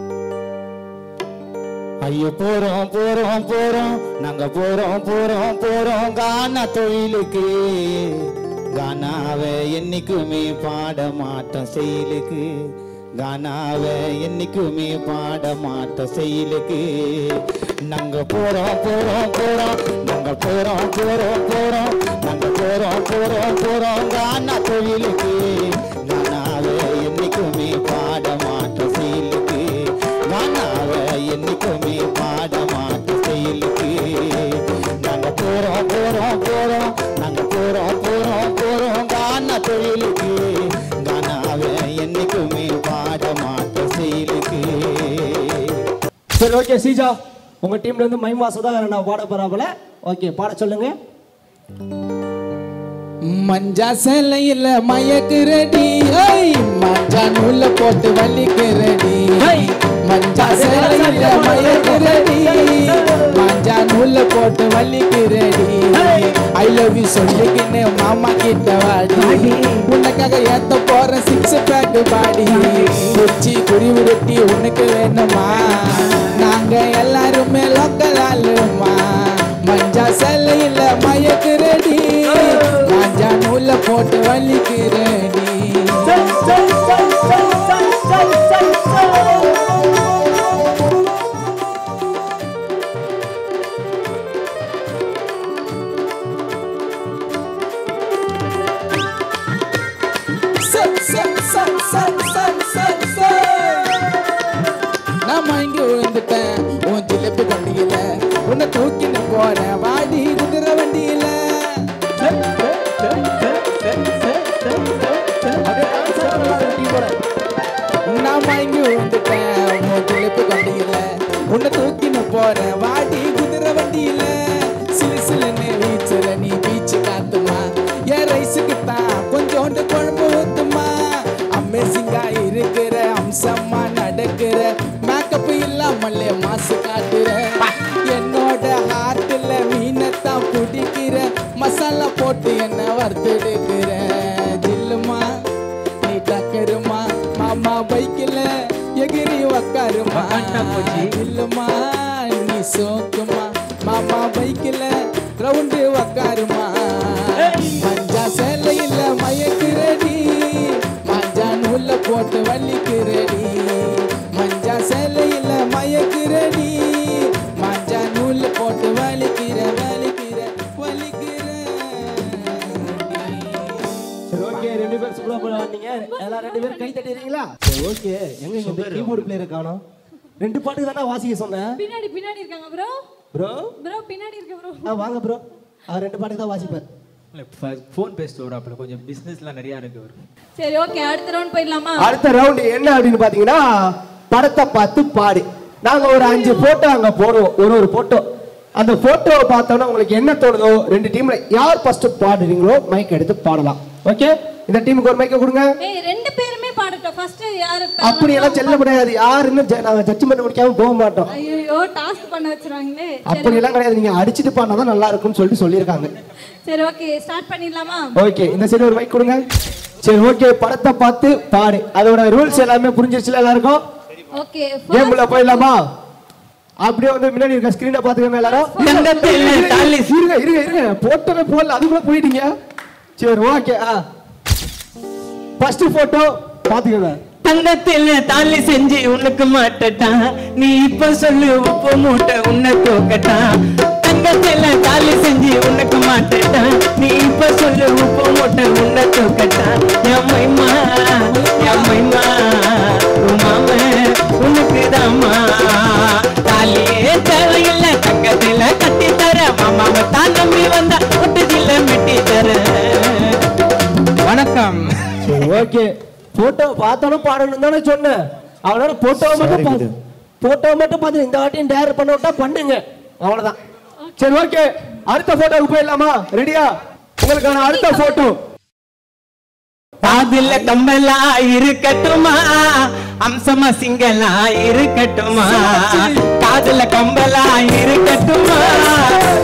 ஐயோ போறோம் போறோம் போறோம் நாங்க போறோம் போறோம் போறோம் கானா தொழிலுக்கு கானாவை என்னைக்குமே பாட மாட்டோம் செயலுக்கு கானாவை என்னைக்குமே பாட மாட்டோம் செயலுக்கு நாங்க போறோம் போறோம் போறோம் நாங்க போறோம் போறோம் போறோம் நாங்க போறோம் போறோம் போறோம் கானா தொழிலுக்கு கானாவை என்னைக்குமே பாட மாட்டோம் செயலுக்கு கானாவை என்னைக்குமே பாட மாட்டோம் செயலுக்கு நாங்க போறோம் போறோம் போறோம் நாங்க போறோம் போறோம் போறோம் கானா தொழிலுக்கு கானாவை என்னைக்குமே பாட மாட்டோம் செயலுக்கு சரி ஓகே சீஜா உங்கள் டீம்ல இருந்து மைமா சுதாகரன் நான் பாட போகிறாப்புல ஓகே பாட சொல்லுங்க மஞ்சா சேலையில மயக்குறடி ஐய் மஞ்சா நூல்ல போட்டு வலிக்கிறடி மஞ்சா சேலையில மயக்குறடி மஞ்சா நூல்ல போட்டு வலிக்கிறடி ஐ லவ் யூ சொல்லிக்கின்னு மாமா கிட்ட வாடி உனக்காக ஏத்த போற சிக்ஸ் பேக் பாடி குச்சி குருவி ரொட்டி உனக்கு வேணுமா நாங்க எல்லாருமே லோக்கல் ஆளுமா மஞ்சா சேலையில மயக்குறடி மஞ்சா நூல்ல போட்டு வலிக்கிறடி நான் மயங்கி விழுந்துட்டேன் உன் ஜிலேபி வண்டியில உன்னை தூக்கின்னு போறேன் வாடி குதிரை வண்டியில நான் மயங்கி விழுந்துட்டேன் உன் ஜிலேபி வண்டியில உன்னை தூக்கின்னு போறேன் வாடி குதிரை வண்டியில சிலு சிலுன்னு வீச்சுல நீ பீச்சு காத்துமா என் ரைஸுக்கு தான் கொஞ்சோண்டு குழம்பு ஊத்துமா அமேசிங்கா இருக்கிற அம்சமா நடக்கிற மேக்கப் இல்லாமலே மாசு காட்டுற என்னோட ஹார்ட்ல மீனத்தான் பிடிக்கிற மசாலா போட்டு என்ன வறுத்தெடுக்கிற ஜில்லுமா நீ டக்கருமா மாமா பைக்கில் எகிரி உக்காருமா இல்லுமா நீ சோக்குமா மாமா பைக்கில் ரவுண்டு உக்காருமா மஞ்சா சேலையில் மயக்கிறடி மஞ்சா நூல்ல போட்டு வலிக்கிறடி மஞ்சா சேலையில் மயக்கிறடி மஞ்சா நூல்ல போட்டு வலிக்கிற வலிக்கிற வலிக்கிற சரி ஓகே ரெண்டு பேரும் சூப்பரா வந்தீங்க எல்லாம் ரெண்டு பேரும் கை தட்டிடுறீங்களா சரி ஓகே எங்க இந்த கீபோர்டு பிளேயரை காணோம் ரெண்டு பாட்டு தானே வாசிக்க சொன்னேன் பின்னாடி பின்னாடி இருக்காங்க ப்ரோ ப்ரோ ப்ரோ பின்னாடி இருக்க ப்ரோ ஆ வாங்க ப்ரோ அவர் ரெண்டு பாட்டு தான் வாசிப்பார் ஃபோன் பேசிட்டு வராப்புல கொஞ்சம் பிஸ்னஸ்லாம் நிறையா இருக்கு அவர் சரி ஓகே அடுத்த ரவுண்ட் போயிடலாமா அடுத்த ரவுண்ட் என்ன அப்படின்னு பாத்தீங்கன்னா படத்தை பார்த்து பாடு நாங்க ஒரு அஞ்சு போட்டோ அங்க போடுவோம் ஒரு ஒரு போட்டோ அந்த போட்டோவை பார்த்தோன்னா உங்களுக்கு என்ன தோணுதோ ரெண்டு டீம்ல யார் ஃபர்ஸ்ட் பாடுறீங்களோ மைக் எடுத்து பாடலாம் ஓகே இந்த டீமுக்கு ஒரு மைக்கை கொடுங்க ஏய் ரெண்டு பேருமே பாடட்டும் ஃபர்ஸ்ட் யாரு அப்படி எல்லாம் செல்ல முடியாது யாருன்னு ஜ- நாங்க ஜட்ஜ்மெண்ட் முடிக்காம போக மாட்டோம் ஐயோ டாஸ்க் பண்ண வச்சிருவாங்களே அப்படி எல்லாம் கிடையாது நீங்க அடிச்சிட்டு பாடினா தான் நல்லா இருக்கும்னு சொல்லிட்டு சொல்லியிருக்காங்க சரி ஓகே ஸ்டார்ட் பண்ணிடலாமா ஓகே இந்த சைடு ஒரு மைக் கொடுங்க சரி ஓகே படத்தை பார்த்து பாடு அதோட ரூல்ஸ் எல்லாமே புரிஞ்சிருச்சுல எல்லாருக்கும் ஓகே கேம்ல போயிடலாமா அப்படியே வந்து முன்னாடி இருக்க ஸ்கிரீனை பாத்துக்கோங்க எல்லாரும் இருங்க இருங்க இருங்க போட்டோவே போடல அதுக்குள்ள போயிட்டீங்க சரி ஓகே ஆ ஃபர்ஸ்ட் போட்டோ பாத்துக்கோங்க தங்கத்தில் தாலி செஞ்சு உனக்கு மாட்டட்டா நீ இப்ப சொல்லு உப்பு மூட்டை உன்னை தூக்கட்டா தங்கத்தில் தாலி செஞ்சு உனக்கு மாட்டட்டா நீ இப்ப சொல்லு உப்பு மூட்டை உன்னை தூக்கட்டா எம்மைமா எம்மைமா உமாம உனக்கு தாமா தாலியே தேவையில்லை தங்கத்தில் கட்டி தர மாமாவை தான் நம்பி வந்தா ஒட்டுதில்ல மெட்டி தர வணக்கம் சரி ஓகே போட்டோ பார்த்தாலும் பாடணும் தானே சொன்னேன் அவனோட போட்டோ மட்டும் பார்த்து போட்டோ மட்டும் பார்த்து இந்த வாட்டியும் டேர் பண்ண விட்டா பண்ணுங்க அவ்வளவுதான் சரி ஓகே அடுத்த போட்டோவுக்கு போயிடலாமா ரெடியா உங்களுக்கான அடுத்த போட்டோ காதுல கம்பலா இருக்கட்டுமா அம்சமா சிங்கலா இருக்கட்டுமா காதுல கம்பலா இருக்கட்டுமா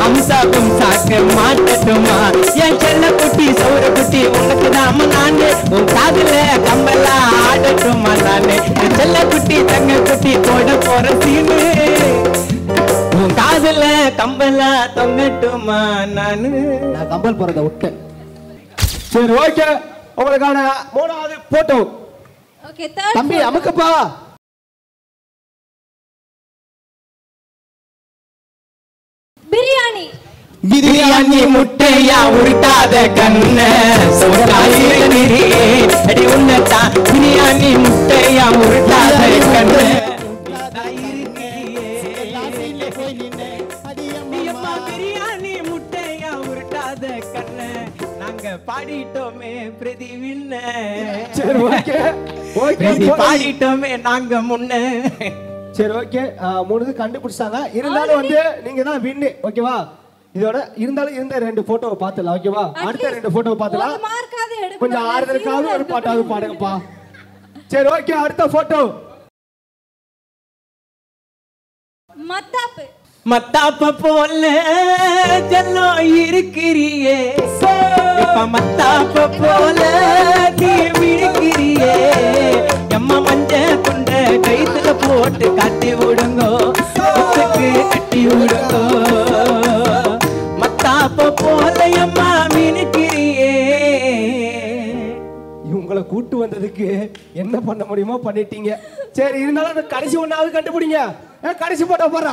ஆகும் சாக்கு மாட்டட்டுமா என் செல்ல குட்டி சௌர குட்டி உனக்கு நாம நானு உன் காதுல கம்பலா ஆடட்டுமா நானு என் செல்ல குட்டி தங்க குட்டி போட போற சீனு உன் காதுல கம்பலா தொங்கட்டுமா நானு நான் கம்பல் போறதை விட்டேன் சரி ஓகே உங்களுக்கான மூணாவது போட்டோ ஓகே தேர்ட் தம்பி அமுக்கப்பா பிரியாணி பிரியாணி முட்டையா உருட்டாத கண்ண சோறாயிருக்கிறியே அடி உன்னதான் பிரியாணி முட்டையா உருட்டாத கண்ண அடியம்மா பிரியாணி முட்டையா உருட்டாத கண்ண நாங்க பாடிட்டோமே பிரதிவின்ன சரி ஓகே ஓகே பிரதி பாடிட்டோமே நாங்க முன்ன சரி ஓகே மூணு இது கண்டுபிடிச்சாங்க இருந்தாலும் வந்து நீங்க தான் வின்னு ஓகேவா இதோட இருந்தாலும் இருந்த ரெண்டு போட்டோவை பார்த்துலாம் ஓகேவா அடுத்த ரெண்டு போட்டோவை பார்த்துலாம் ஒரு மார்க்காவது எடுக்கணும் கொஞ்சம் ஆறுதலுக்காவது ஒரு பாட்டாவது பாடுங்கப்பா சரி ஓகே அடுத்த போட்டோ மத்தாப்பு மத்தாப்ப போல ஜல்லம் இருக்கிறியே இப்ப மத்தாப்ப போல நீ விழுக்கிறியே எம்மா மஞ்ச கொண்ட கைத்துல போட்டு காட்டி விடுங்கோ முத்துக்கு கட்டி விடுங்கோ மத்தாப்ப போல எம்மா மினுக்கிறியே இவங்களை கூட்டு வந்ததுக்கு என்ன பண்ண முடியுமோ பண்ணிட்டீங்க சரி இருந்தாலும் அந்த கடைசி ஒண்ணாவது கண்டுபிடிங்க ஏ, கடைசி போட்டோ போடுறா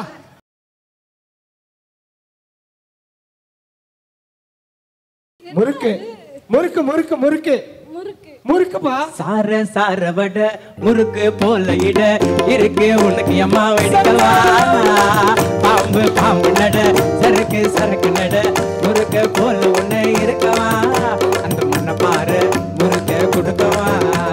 முறுக்கு முறுக்கு முறுக்கு முறுக்கு முறுக்கு முறுக்குப்பா சார சார வட முறுக்கு போல இட இருக்கு உனக்கு அம்மா வெடிக்கவா பாம்பு பாம்பு நட சரக்கு சரக்கு நட முறுக்கு போல உன்னை இருக்கவா அந்த மண்ணை பாரு முறுக்க கொடுக்கவா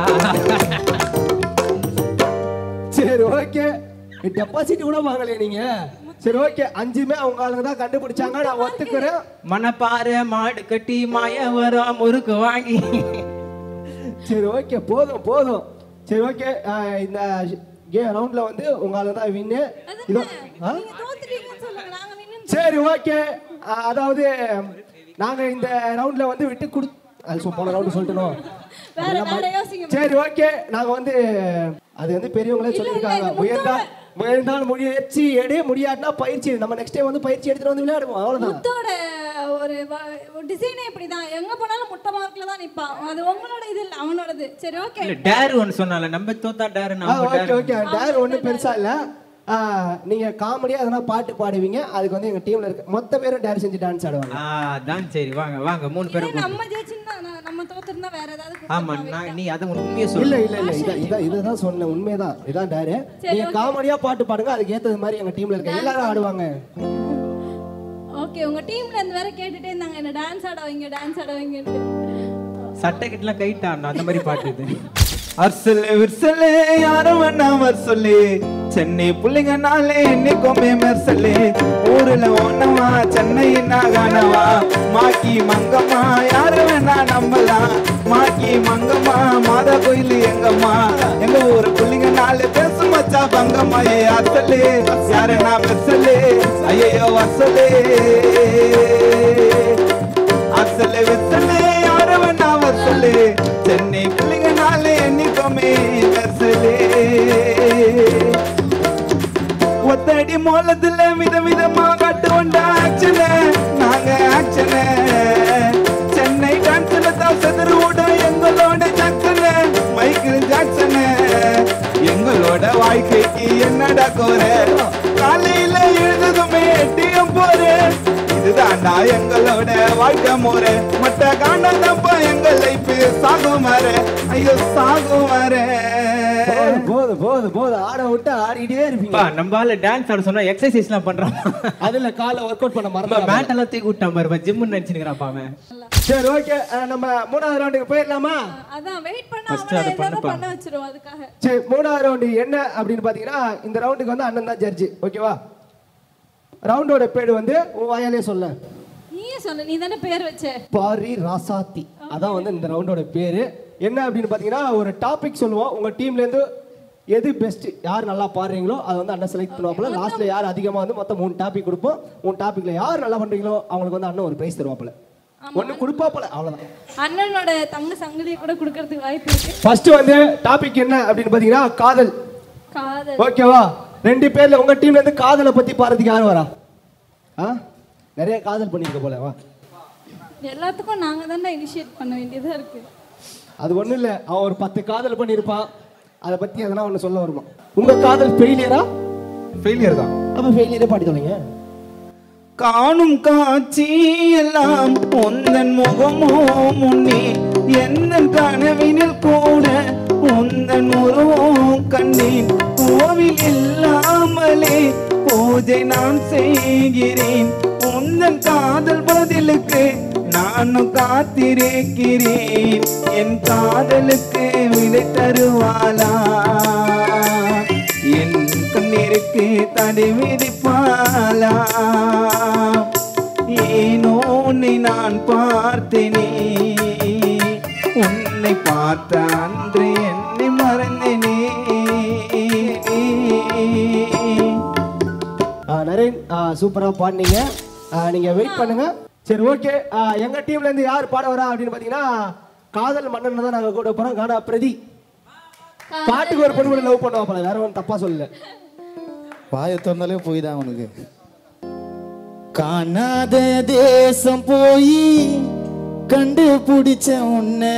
சரி ஓகே டெபாசிட் கூட வாங்கலையே நீங்க சரி ஓகே அஞ்சுமே அவங்க ஆளுங்க தான் கண்டுபிடிச்சாங்க நான் ஒத்துக்கிறேன் மணப்பாறை மாடு கட்டி மாய வரும் முறுக்கு வாங்கி சரி ஓகே போதும் போதும் சரி ஓகே இந்த கே ரவுண்ட்ல வந்து உங்க ஆளுங்க தான் வின்னு இதோ ஆ? நீங்க தோத்துட்டீங்கன்னு சொல்லுங்க நாங்க வின்னு சரி ஓகே அதாவது நாங்க இந்த ரவுண்ட்ல வந்து விட்டு கொடு அது சொ- போன ரவுண்ட் சொல்லிட்டோம் வேற வேற யோசிங்க சரி ஓகே நாங்க வந்து அது வந்து பெரியவங்களே இல்ல, சொல்லியிருக்காங்க இல்ல, இது முயன்றால் முயன்றால் முயற்சி எடு முடியாட்டினா பயிற்சி எடு. நம்ம நெக்ஸ்ட் டைம் வந்து பயிற்சி எடுத்துட்டு வந்து விளையாடுவோம் அவ்வளவுதான் முத்தோட ஒரு டிசைனே இப்படிதான் எங்க போனாலும் முட்டை மார்க்ல தான் நிப்பான் அது உங்களோட இது இல்ல அவனோடது சரி ஓகே இல்ல டேர் ஒன்னு சொன்னால நம்ம தோத்தா டேர் ஓகே ஓகே டேர் ஒன்றும் பெருசா இல்ல ஆ, நீங்க காமெடியா எதனா பாட்டு பாடுவீங்க அதுக்கு வந்து எங்க டீம்ல இருக்கு மொத்த பேரும் டேர் செஞ்சு டான்ஸ் ஆடுவாங்க அதான் சரி வாங்க வாங்க மூணு பேரும் இதே நம்ம ஜெயிச்சுன்னா நான் நம்ம தோத்துருந்தா வேற ஏதாவது ஆமா கொடுத்துருப்பா நான் நீ அதை உண்மையே இல்ல சொல்லு இல்ல இல்ல இதான் இதான் இதுதான் சொன்னேன் உண்மைதான் இதான் டேரு நீங்க காமெடியா பாட்டு பாடுங்க அதுக்கு ஏத்தது மாதிரி எங்க டீம்ல இருக்க எல்லாரும் ஆடுவாங்க ஓகே உங்க டீம்ல இருந்து வேற கேட்டுட்டே இருந்தாங்க என்ன டான்ஸ் ஆட வைங்க டான்ஸ் ஆட வைங்கன்னு சட்டை கிட்டலாம் கைட்டான் அந்த மாதிரி பாட்டு இது அர்சலே விர்சலே யாரும் வேணா வர்சலே சென்னை புள்ளிங்கனாலே என்னைக்குமே மெர்சலே ஊருல ஒன்னவா சென்னை நாகானவா மாக்கி மங்கம்மா யாரு வேணா நம்பலாம் மாக்கி மங்கம்மா மாதா கோயில் எங்கம்மா எங்க ஊரு புள்ளிங்கனாலே பேசு மச்சா பங்கம்மா ஏ அர்சலே யாரு நான் மெர்சலே ஐயோ வர்சலே அசலே விசலே யார வேணா வசலே சென்னை பிள்ளைங்கனாலே என்னைக்குமே வசலே ஒத்தடி மோலத்துல விதவிதமா காட்டுவோண்ட ஆக்ஷன நாங்க ஆக்ஷன சென்னை டான்ஸ்ல தான் செதறு விட எங்களோட ஜாக்சன மைக்கேல் ஜாக்சன எங்களோட வாழ்க்கைக்கு என்னடா கோர காலையில எழுந்ததுமே எட்டியம் போறேன் இதுதான்டா எங்களோட வாழ்க்கை முறை மட்ட காண்டாதப்ப எங்க லைஃப் சாகும் வர ஐயோ சாகும் வர போதும் போதும் போதும் போதும் ஆட விட்டு ஆடிட்டே இருப்பீங்க பா நம்ம ஆளு டான்ஸ் ஆட சொன்னா எக்ஸசைஸ்லாம் பண்றான் அதுல காலை ஒர்க் அவுட் பண்ண நம்ம மறந்து மேட் எல்லாம் தூக்கி விட்டான் பாரு ஜிம்னு நினைச்சுக்கிறான் அவன் சரி ஓகே நம்ம மூணாவது ரவுண்டுக்கு போயிடலாமா அதான் வெயிட் பண்ண First அவனை அதை ஏதாவது பண்ணுப்பா. பண்ண வச்சிரும் அதுக்காக சரி மூணாவது ரவுண்டு என்ன அப்படின்னு பாத்தீங்கன்னா இந்த ரவுண்டுக்கு வந்து அண்ணன் தான் ஜட்ஜி ஓகேவா ரவுண்டோட பேர் வந்து உன் வாயாலே சொல்ல நீயே சொல்லு நீ தானே பேர் வச்ச பாரி ராசாத்தி அதான் வந்து இந்த ரவுண்டோட பேரு என்ன அப்படின்னு பாத்தீங்கன்னா ஒரு டாபிக் சொல்லுவோம் உங்க டீம்ல இருந்து எது பெஸ்ட் யார் நல்லா பாடுறீங்களோ அதை வந்து அண்ணன் செலக்ட் பண்ணுவாப்புல லாஸ்ட்ல யார் அதிகமாக வந்து மொத்தம் மூணு டாபிக் கொடுப்போம் மூணு டாபிக்ல யார் நல்லா பண்றீங்களோ அவங்களுக்கு வந்து அண்ணன் ஒரு பிரைஸ் தருவாப்புல ஒன்று கொடுப்பாப்புல அவ்வளோதான் அண்ணனோட தங்க சங்கிலியை கூட கொடுக்கறதுக்கு வாய்ப்பு இருக்கு ஃபர்ஸ்ட் வந்து டாபிக் என்ன அப்படின்னு பார்த்தீங்கன்னா காதல் காதல் ஓகேவா ரெண்டு பேர்ல உங்க டீம்ல இருந்து காதலை பத்தி பாடுறதுக்கு யார் வரா ஆ நிறைய காதல் பண்ணிருக்க போல வா எல்லாத்துக்கும் நாங்க தானே இனிஷியேட் பண்ண வேண்டியதா இருக்கு அது ஒண்ணும் இல்ல அவன் ஒரு பத்து காதல் பண்ணியிருப்பான் அதை பத்தி எதனா ஒண்ணு சொல்ல வருமா உங்க காதல் ஃபெயிலியரா ஃபெயிலியர் தான் அப்ப ஃபெயிலியரே பாடி தொலைங்க காணும் காட்சி எல்லாம் உந்தன் முகமோ முன்னே எந்த கனவினில் கூட உந்தன் உருவம் கண்டேன் கோவில் இல்லாமலே பூஜை நான் செய்கிறேன் உந்தன் காதல் பதிலுக்கு நானும் காத்திருக்கிறேன் என் காதலுக்கு விடை தருவாளா என் கண்ணிற்கு தடை விதிப்பாளா ஏனோ உன்னை நான் பார்த்தேனே உன்னை பார்த்த அன்று என்னை மறந்தேனே ஆ, நரேன் சூப்பரா பாடினீங்க ஆ, நீங்க வெயிட் பண்ணுங்க சரி ஓகே எங்க டீம்ல இருந்து யார் பாட வரா அப்படின்னு பாத்தீங்கன்னா காதல் மன்னன் தான் நாங்க கூட போறோம் கானா பிரதி பாட்டுக்கு ஒரு பொண்ணு கூட லவ் பண்ணுவா போல வேற ஒன்றும் தப்பா சொல்லல வாயை திறந்தாலே போய் தான் அவனுக்கு காணாத தேசம் போய் கண்டுபிடிச்ச உன்னை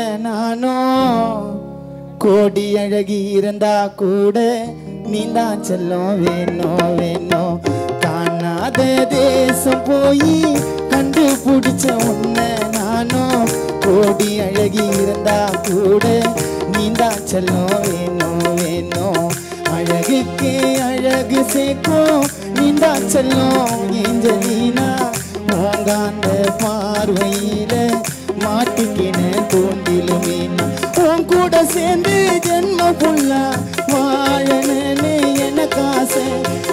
நானும் கோடி அழகி இருந்தா கூட நீந்தான் செல்லம் வேணும் வேணும் காணாத தேசம் போய் கண்டுபிடிச்ச உன்னை நானும் கோடி அழகி இருந்தா கூட நீந்தான் செல்லம் வேணும் வேணும் அழகுக்கு அழகு சேர்க்கும் நீந்தா செல்லும் ஏஞ்சலீனா உங்காந்த பார்வையில மாட்டிக்கின தூண்டிலும் உன் கூட சேர்ந்து ஜென்ம புல்லா வாழணும்னு எனக்கு ஆசை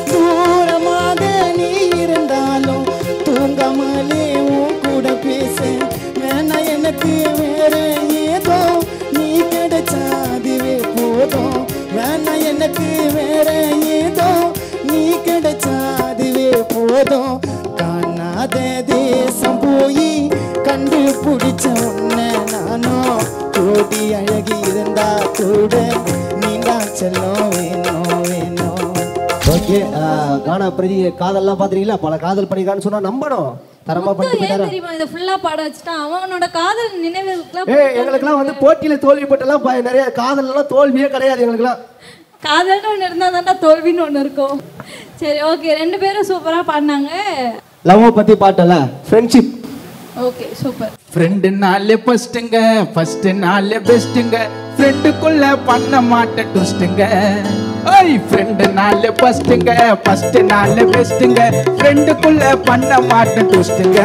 தூரமாக நீ இருந்தாலும் தூங்காமலே உன் கூட பேச வேணா எனக்கு வேற ஏதோ நீ கிடைச்சா அதுவே போதும் வேணா எனக்கு வேற ஏதோ நீ கிடைச்சா அதுவே போதும் காணாத தேசம் போய் கண்டுபிடிச்ச உன்னை நானும் கோடி அழகி இருந்தா கூட நீதான் செல்லம் வேணும் வேணும் ஓகே கானா பிரதி காதல்லாம் பாத்துறீங்களா பல காதல் பண்ணிருக்கான்னு சொன்னா நம்பணும் தரமா பண்ணிட்டு ஏன் போயிட்டாரா தெரியுமா இதை ஃபுல்லா பாட வச்சுட்டான் அவனோட காதல் நினைவுகளுக்குலாம் ஏய் எங்களுக்கெல்லாம் வந்து போட்டியில தோல்வி பட்டெல்லாம் பய- நிறைய காதல் எல்லாம் தோல்வியே கிடையாது எங்களுக்கெல்லாம் காதல்னு ஒன்று இருந்தால் தான்டா தோல்வின்னு ஒன்று இருக்கும் சரி ஓகே ரெண்டு பேரும் சூப்பராக பாடினாங்க லவ் பத்தி பாட்டல ஃப்ரெண்ட்ஷிப் ஓகே சூப்பர் ஃப்ரெண்டு நாளே ஃபர்ஸ்ட்டுங்க ஃபர்ஸ்ட் நாளே பெஸ்ட்டுங்க ஃப்ரெண்டுக்குள்ள பண்ண மாட்டேன் ட்விஸ்ட்டுங்க ஓய் ஃப்ரெண்டு நாளே ஃபர்ஸ்ட்டுங்க ஃபர்ஸ்ட் நாளே பெஸ்ட்டுங்க ஃப்ரெண்டுக்குள்ள பண்ண மாட்டேன் ட்விஸ்ட்டுங்க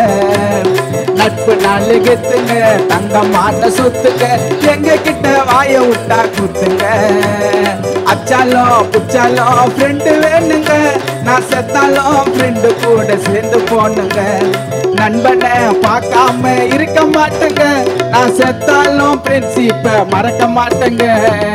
நட்பு நாளே கெத்துங்க தங்கமான சொத்துங்க எங்க கிட்ட வாய விட்டா குத்துங்க அச்சாலும் புச்சாலும் ஃப்ரெண்டு வேணுங்க நான் செத்தாலும் ஃப்ரெண்டு கூட சேர்ந்து போனுங்க நண்பனை பார்க்காம இருக்க மாட்டேங்க நான் செத்தாலும் ஃப்ரெண்ட்ஷிப்பை மறக்க மாட்டேங்க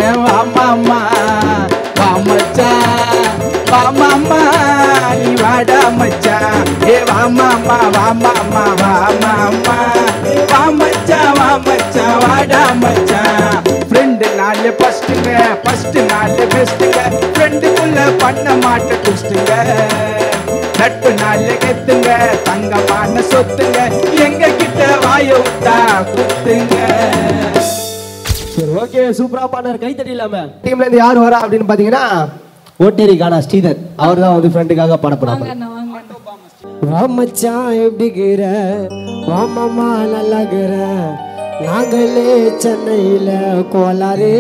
வாமாமா வா மச்சான் வாமாமா நீ வாடா மச்சான் ஏ வாமாமா வாமாமா வாமாமா வா மச்சான் வா மச்சான் வாடா மச்சான் ஃப்ரெண்டு நாலு ஃபஸ்ட்டுங்க ஃபஸ்ட்டு நாலு பெஸ்ட்டுங்க ஃப்ரெண்டுக்குள்ள பண்ண மாட்டேன் ட்விஸ்ட்டுங்க நட்பு நாலு கெத்துங்க தங்கமான சொத்துங்க எங்க கிட்ட வாய விட்டா குத்துங்க சரி ஓகே சூப்பரா பாடுறாரு கைத்தடி இல்லாம டீம்ல இருந்து யார் வரா அப்படின்னு பாத்தீங்கன்னா ஓட்டேரி கானா ஸ்ரீதர் அவர் தான் வந்து ஃப்ரெண்டுக்காக பாட போறாங்க வாங்க அண்ணா வாங்க வா மச்சான் எப்படிங்கிற வா மாமா நல்லாகிற நாங்களே சென்னையில் கோலாரே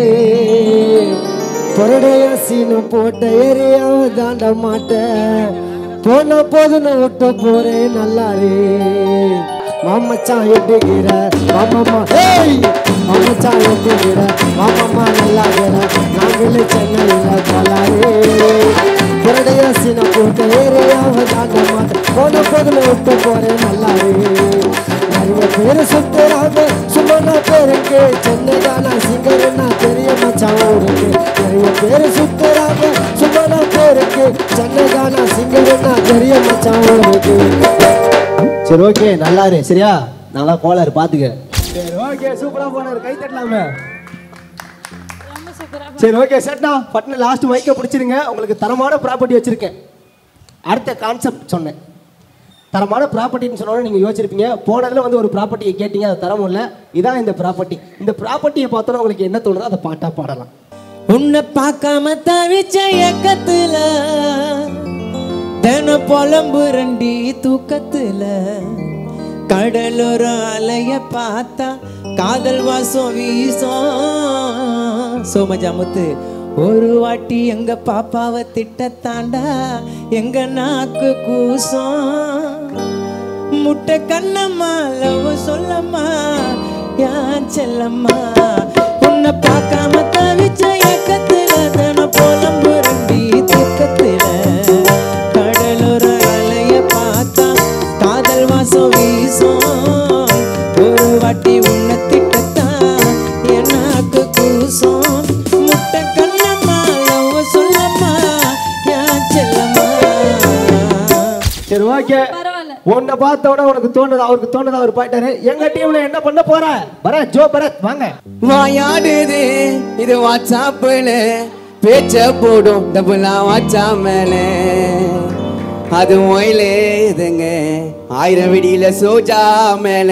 பொருடைய சீனை போட்ட ஏரியாவை தாண்ட மாட்டேன் போன போது நான் விட்டு போறேன் நல்லாரே மாமச்சான் எப்படிங்கிற மாமாமா ஏய் மாமச்சான் எப்படிங்கிற மாமாமா நல்லாகிற நாங்களே சென்னையில் கோலாரே பொருடைய சீனை போட்ட ஏரியாவை தாண்ட மாட்டேன் போன போதுல விட்டு போறேன் நல்லாரே நிறைய பேர் சுத்துறாங்க சும்மா நான் பேருக்கு சென்னைதானா சிங்கர்னா பெரிய மச்சான் ஊருக்கு நிறைய பேர் சுத்துறாங்க சும்மா நான் பேருக்கு சென்னைதானா சிங்கர்னா பெரிய மச்சான் ஊருக்கு சரி ஓகே நல்லா இரு சரியா நல்லா கோளாறு பாத்துக்க சரி ஓகே சூப்பரா போனாரு கை தட்டலாமே ரொம்ப சூப்பரா சரி ஓகே செட்னா பட்ன லாஸ்ட் மைக்கை பிடிச்சிருங்க உங்களுக்கு தரமான ப்ராப்பர்ட்டி வச்சிருக்கேன் அடுத்த கான்செப்ட் சொன்னேன் தரமான ப்ராப்பர்ட்டின்னு சொன்னோன்னே நீங்கள் யோசிச்சிருப்பீங்க போனதில் வந்து ஒரு ப்ராப்பர்ட்டியை கேட்டீங்க அது தரம் இல்லை இதான் இந்த ப்ராப்பர்ட்டி இந்த ப்ராப்பர்ட்டியை பார்த்தோன்னா உங்களுக்கு என்ன தோணுதோ அதை பாட்டாக பாடலாம் உன்னை பார்க்காம தவிச்ச இயக்கத்துல தின புலம்பு ரெண்டி தூக்கத்துல கடலோர அலைய பார்த்தா காதல் வாசம் வீசும் சோமஜாமுத்து ஒரு வாட்டி எங்க பாப்பாவை திட்டத்தாண்டா எங்க நாக்கு கூசம் முட்டை கண்ணம்மா லவ் சொல்லம்மா யான் செல்லம்மா உன்னை பார்க்காம தவிச்ச ஏக்கத்துல தன போலம் புரண்டி தூக்கத்துல கடலோர அலைய பார்த்தா காதல் வாசம் வீசும் ஒரு வாட்டி உன்னை திட்டத்தான் என்னாக்கு கூசம் முட்டை கண்ணம்மா லவ் சொல்லம்மா யான் செல்லம்மா சரி ஓகே பரவாயில்ல உன்னை பார்த்த உடனே உனக்கு தோணுது அவருக்கு தோணுது அவர் போயிட்டாரு எங்க டீம்ல என்ன பண்ண போற பரத் ஜோ பரத் வாங்க வாயாடுது இது வாட்ஸ்அப்பில் பேச்ச போடும் டபுளா வாட்சா மேல அது ஒயிலே இதுங்க ஆயிரம் வெடியில சோஜா மேல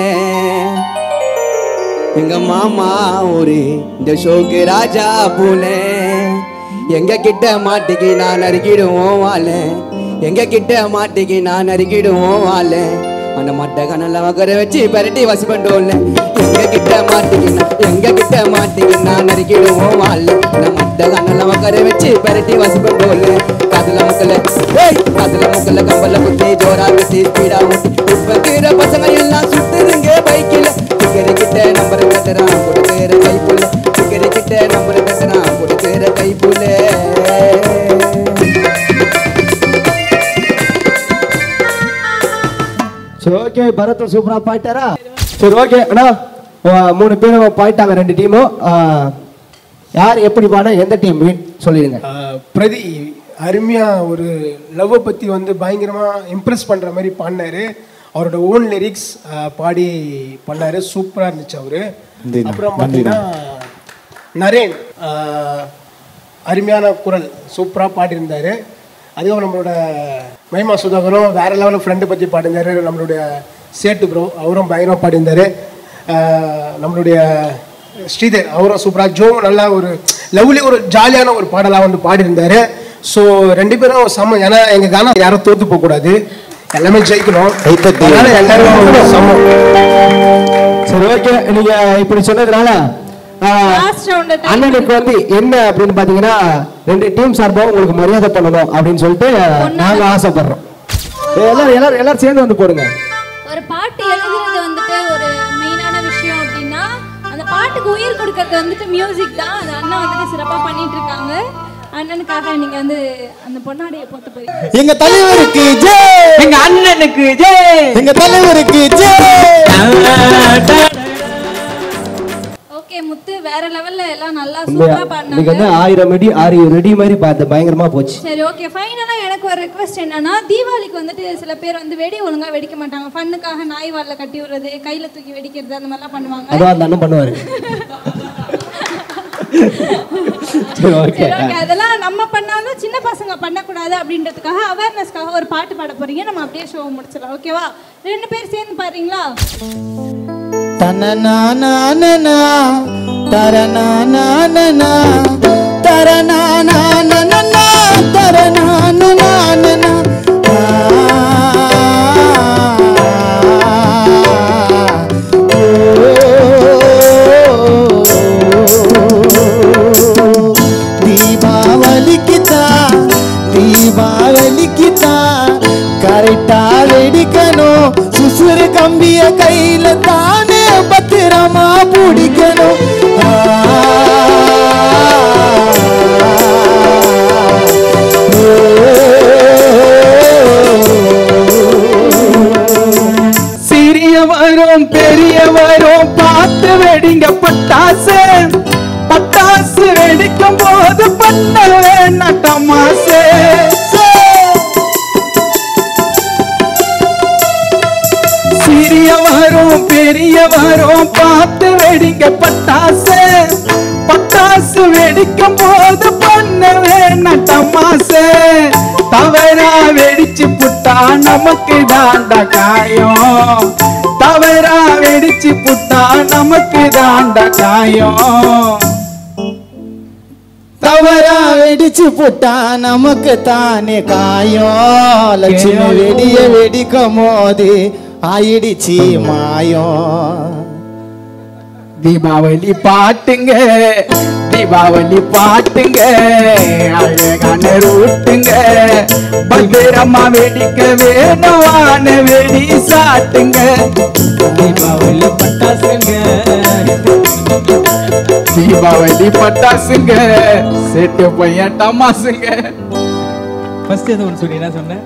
எங்க மாமா ஒரு இந்த ஷோக்கு ராஜா போல எங்க கிட்ட மாட்டிக்கு நான் அருகிடுவோம் வாழ எங்க கிட்ட மாட்டிக்கு நான் அருகிடுவோம் வாழ அந்த மட்டை கனல வகர வச்சு பரட்டி வசி பண்ணோம்ல எங்க கிட்ட மாட்டிக்கினா எங்க கிட்ட மாட்டிக்கினா நறுக்கிடுவோம் வாழ அந்த மட்டை கனல வகர வச்சு பரட்டி வசி பண்ணோம்ல காதுல முக்கல ஏய் காதுல முக்கல கம்பல குத்தி ஜோரா கட்டி ஸ்பீடா ஊட்டி இப்ப கீர பசங்க எல்லாம் சுத்துதுங்க பைக்கில் சிக்கரி கிட்ட நம்பர் கட்டுறான் கொடுக்கிற கைப்புல சிக்கரி கிட்ட நம்பர் கட்டுறான் கொடுக்கிற கைப்புல சரி ஓகே பரத் சூப்பரா பாயிட்டாரா சரி ஓகே அண்ணா ஆ, மூணு பேரும் பாயிட்டாங்க ரெண்டு டீமும் யார் எப்படி பாட எந்த டீம் வின் சொல்லிடுங்க ஆஹ் பிரதி அருமையாக ஒரு லவ்வை பற்றி வந்து பயங்கரமாக இம்ப்ரெஸ் பண்ணுற மாதிரி பாடினாரு அவரோட ஓன் லிரிக்ஸ் பாடி பண்ணாரு சூப்பராக இருந்துச்சு அவர் அப்புறம் பார்த்தீங்கன்னா நரேன் ஆஹ் அருமையான குரல் சூப்பராக பாடியிருந்தார் அதுக்கப்புறம் நம்மளோட மைமா சுதாகரும் வேற லெவலில் ஃப்ரெண்டு பற்றி பாடியிருந்தாரு நம்மளுடைய சேட்டு ப்ரோ அவரும் பயங்கரமாக பாடியிருந்தாரு ஆஹ் நம்மளுடைய ஸ்ரீதர் அவரும் சூப்பராக ஜோவும் நல்லா ஒரு லவ்லி ஒரு ஜாலியான ஒரு பாடலாக வந்து பாடியிருந்தாரு ஸோ ரெண்டு பேரும் சமம் ஏன்னா எங்கள் கானா யாரும் தோற்று போகக்கூடாது எல்லாமே ஜெயிக்கணும் அதனால எல்லாரும் சமம் சரி ஓகே நீங்க இப்படி சொன்னதுனால ஆ, லாஸ்ட் ரவுண்ட் அண்ணனுக்கு வந்து என்ன அப்படின்னு பாத்தீங்கன்னா ரெண்டு டீம் சார்பாக உங்களுக்கு மரியாதை பண்ணணும் அப்படின்னு சொல்லிட்டு நாங்க ஆசைப்படுறோம் எல்லாரும் எல்லாரும் எல்லாரும் சேர்ந்து வந்து போடுங்க ஒரு பாட்டு எழுதுறது வந்துட்டு ஒரு மெயினான விஷயம் அப்படின்னா அந்த பாட்டுக்கு உயிர் கொடுக்கறது வந்துட்டு மியூசிக் தான் அது அண்ணா வந்துட்டு சிறப்பாக பண்ணிட்டு இருக்காங்க அண்ணனுக்காக நீங்க வந்து அந்த பொன்னாடியை போட்டு போய் எங்க தலைவருக்கு ஜெய் எங்க அண்ணனுக்கு ஜெய் எங்க தலைவருக்கு ஜெய் ஓகே முத்து வேற லெவல்ல எல்லாம் நல்லா உண்மையா சூப்பரா இன்னைக்கு வந்து பாடினாங்க ஆயிரம் அடி ஆயிரம் ரெடி மாதிரி பார்த்து பயங்கரமா போச்சு சரி ஓகே ஃபைனலா எனக்கு ஒரு ரெக்வஸ்ட் என்னன்னா தீபாவளிக்கு வந்துட்டு சில பேர் வந்து வெடி ஒழுங்கா வெடிக்க மாட்டாங்க ஃபன்னுக்காக நாய் வால்ல கட்டி விடுறது கையில தூக்கி வெடிக்கிறது அந்த மாதிரிலாம் பண்ணுவாங்க அதுவும் அந்த அண்ணன் பண்ணுவாரு சரி ஓகே சரி ஓகே அதெல்லாம் நம்ம பண்ணாலும் சின்ன பசங்க பண்ணக்கூடாது அப்படின்றதுக்காக அவேர்னஸ்க்காக ஒரு பாட்டு பாட போறீங்க நம்ம அப்படியே ஷோ முடிச்சிடலாம் ஓகேவா ரெண்டு பேர் சேர்ந்து பாடுறீங்களா தனநானானனா, தரநானானனா, தரநானானனா, தரநானானனா. தீபாவளிக்கு தான் தீபாவளிக்கு தான் கரெக்டா வெடிக்கணும் சுசுறு கம்பிய கையில தானே பத்திரமா பிடிக்கணும் ஆ, சிறிய வரும் பெரிய வெடிங்க பட்டாசு பட்டாசு வெடிக்கும் போது பண்ண வேணாம் தமாசு சிறியவரும் பெரியவரும் பார்த்து வெடிங்க பட்டாசு பட்டாசு வெடிக்கும் போது பண்ண வேணாம் தமாசு தவறா வெடிச்சு புட்டா நமக்கு தாண்டா காயம் தவறா வெடிச்சு புட்டா நமக்கு தாண்டா காயம் தவறா வெடிச்சு போட்டா நமக்கு தானே காயம் லட்சுமி வெடிய வெடிக்கும் போது ஆயிடுச்சு மாயம் தீபாவளி பாட்டுங்க தீபாவளி பாட்டுங்க அழகான ரூட்டுங்க பத்திரமா வெடிக்க வேணுமான வெடி சாட்டுங்க தீபாவளி பட்டாசுங்க தீபாவளி பட்டாசுங்க செட்டு பையன் டமாசுங்க ஃபர்ஸ்ட் எது ஒன்று சொல்லி என்ன சொன்னேன்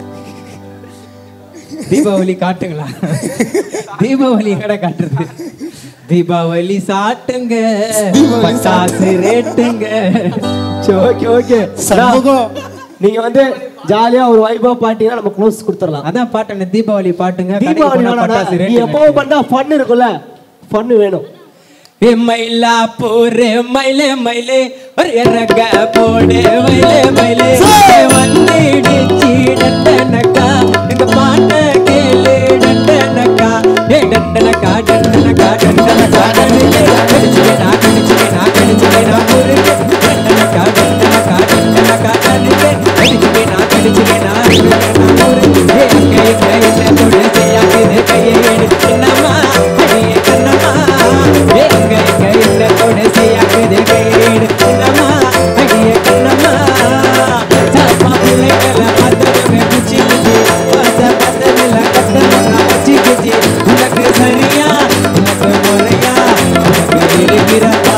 தீபாவளி காட்டுங்களா தீபாவளி கடை காட்டுறது தீபாவளி சாட்டுங்க பட்டாசு ரேட்டுங்க ஓகே ஓகே சண்முகம் நீங்க வந்து ஜாலியா ஒரு வைபா பாட்டினா நம்ம க்ளோஸ் கொடுத்துடலாம் அதான் பாட்டு தீபாவளி பாட்டுங்க கடைக்கு தீபாவளி போனா வேணாம்டா. பட்டாசு நீ ரேட்டுங்க எப்பவும் பண்ணா ஃபன் இருக்கும்ல ஃபன் வேணும் ஏ மயிலா போரு மயிலே மயிலே ஒரு இறக்க போடு மயிலே மயிலே வந்துடுச்சு டண்டனக்கா எங்க பாட்ட கேளு டண்டனக்கா ஏ டண்டனக்கா டண்டனக்கா டண்டனக்கா டண்டனக்கா கடிச்சுவே நான் கடிச்சுவே நான் கடிச்சுவே நான் ஒரு டண்டனக்கா டண்டனக்கா டண்டனக்கா டண்டனக்கா கடிச்சுவே நான் கடிச்சுவே நான் ஒரு ஏ அங்கே இங்கே என்ன தொடு செய்யாக்குது கையை எடுத்து என்னம்மா அடியே கண்ணம்மா ஏ அங்கே இங்கே என்ன தொடு செய்யாக்குது கையை எடுத்து என்னம்மா அடியே கண்ணம்மா சாப்பா பிள்ளைகளை பார்த்ததுமே குச்சி குச்சி பார்த்த பார்த்ததில்ல கட்டணம் வச்சு குச்சி உனக்கு சரியா உனக்கு முறையா உனக்கு இருக்கிறப்பா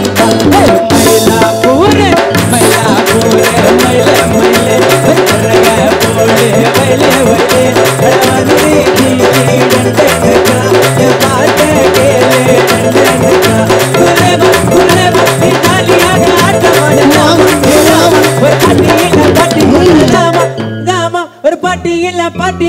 மயிலா பூரு மயிலா பூரு மயில மயில மயில போடு மயில மயில வந்து டண்டனக்கா என் பாட்ட கேளு டண்டனக்கா குரேவா குரேவா இட்டாலியாக ஆட்டமாடலாமா ஒரு பாட்டியில பாட்டி பண்ணலாமா தாமா ஒரு பாட்டியில பாட்டி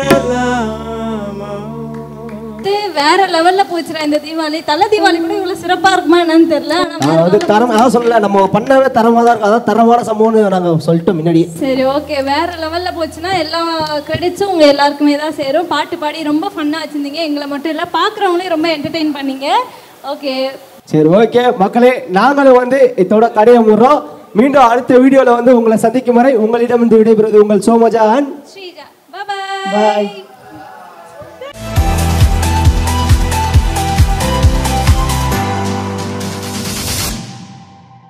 பண்ணலாமா இது வேற லெவல்ல போச்சுடா இந்த தீபாவளி தலை தீபாவளி கூட இவ்வளவு சிறப்பா இருக்குமா என்னன்னு தெரியல ஆனா நான் வந்து தரம் அதான் சொல்லல நம்ம பண்ணவே தரமா தான் இருக்கும் அதான் தரமான சம்பவம்னு நாங்க சொல்லிட்டோம் முன்னாடி சரி ஓகே வேற லெவல்ல போச்சுன்னா எல்லா கிரெடிட்ஸும் உங்க எல்லாருக்குமே தான் சேரும் பாட்டு பாடி ரொம்ப ஃபன்னா வச்சிருந்தீங்க எங்களை மட்டும் இல்ல பாக்குறவங்களையும் ரொம்ப என்டர்டெயின் பண்ணீங்க ஓகே சரி ஓகே மக்களே நாங்களும் வந்து இதோட கடையை முடுறோம் மீண்டும் அடுத்த வீடியோல வந்து உங்களை சந்திக்கும் வரை உங்களிடம் இருந்து விடைபெறுவது உங்கள் சோமஜான் ஸ்ரீஜா Bye. பாய்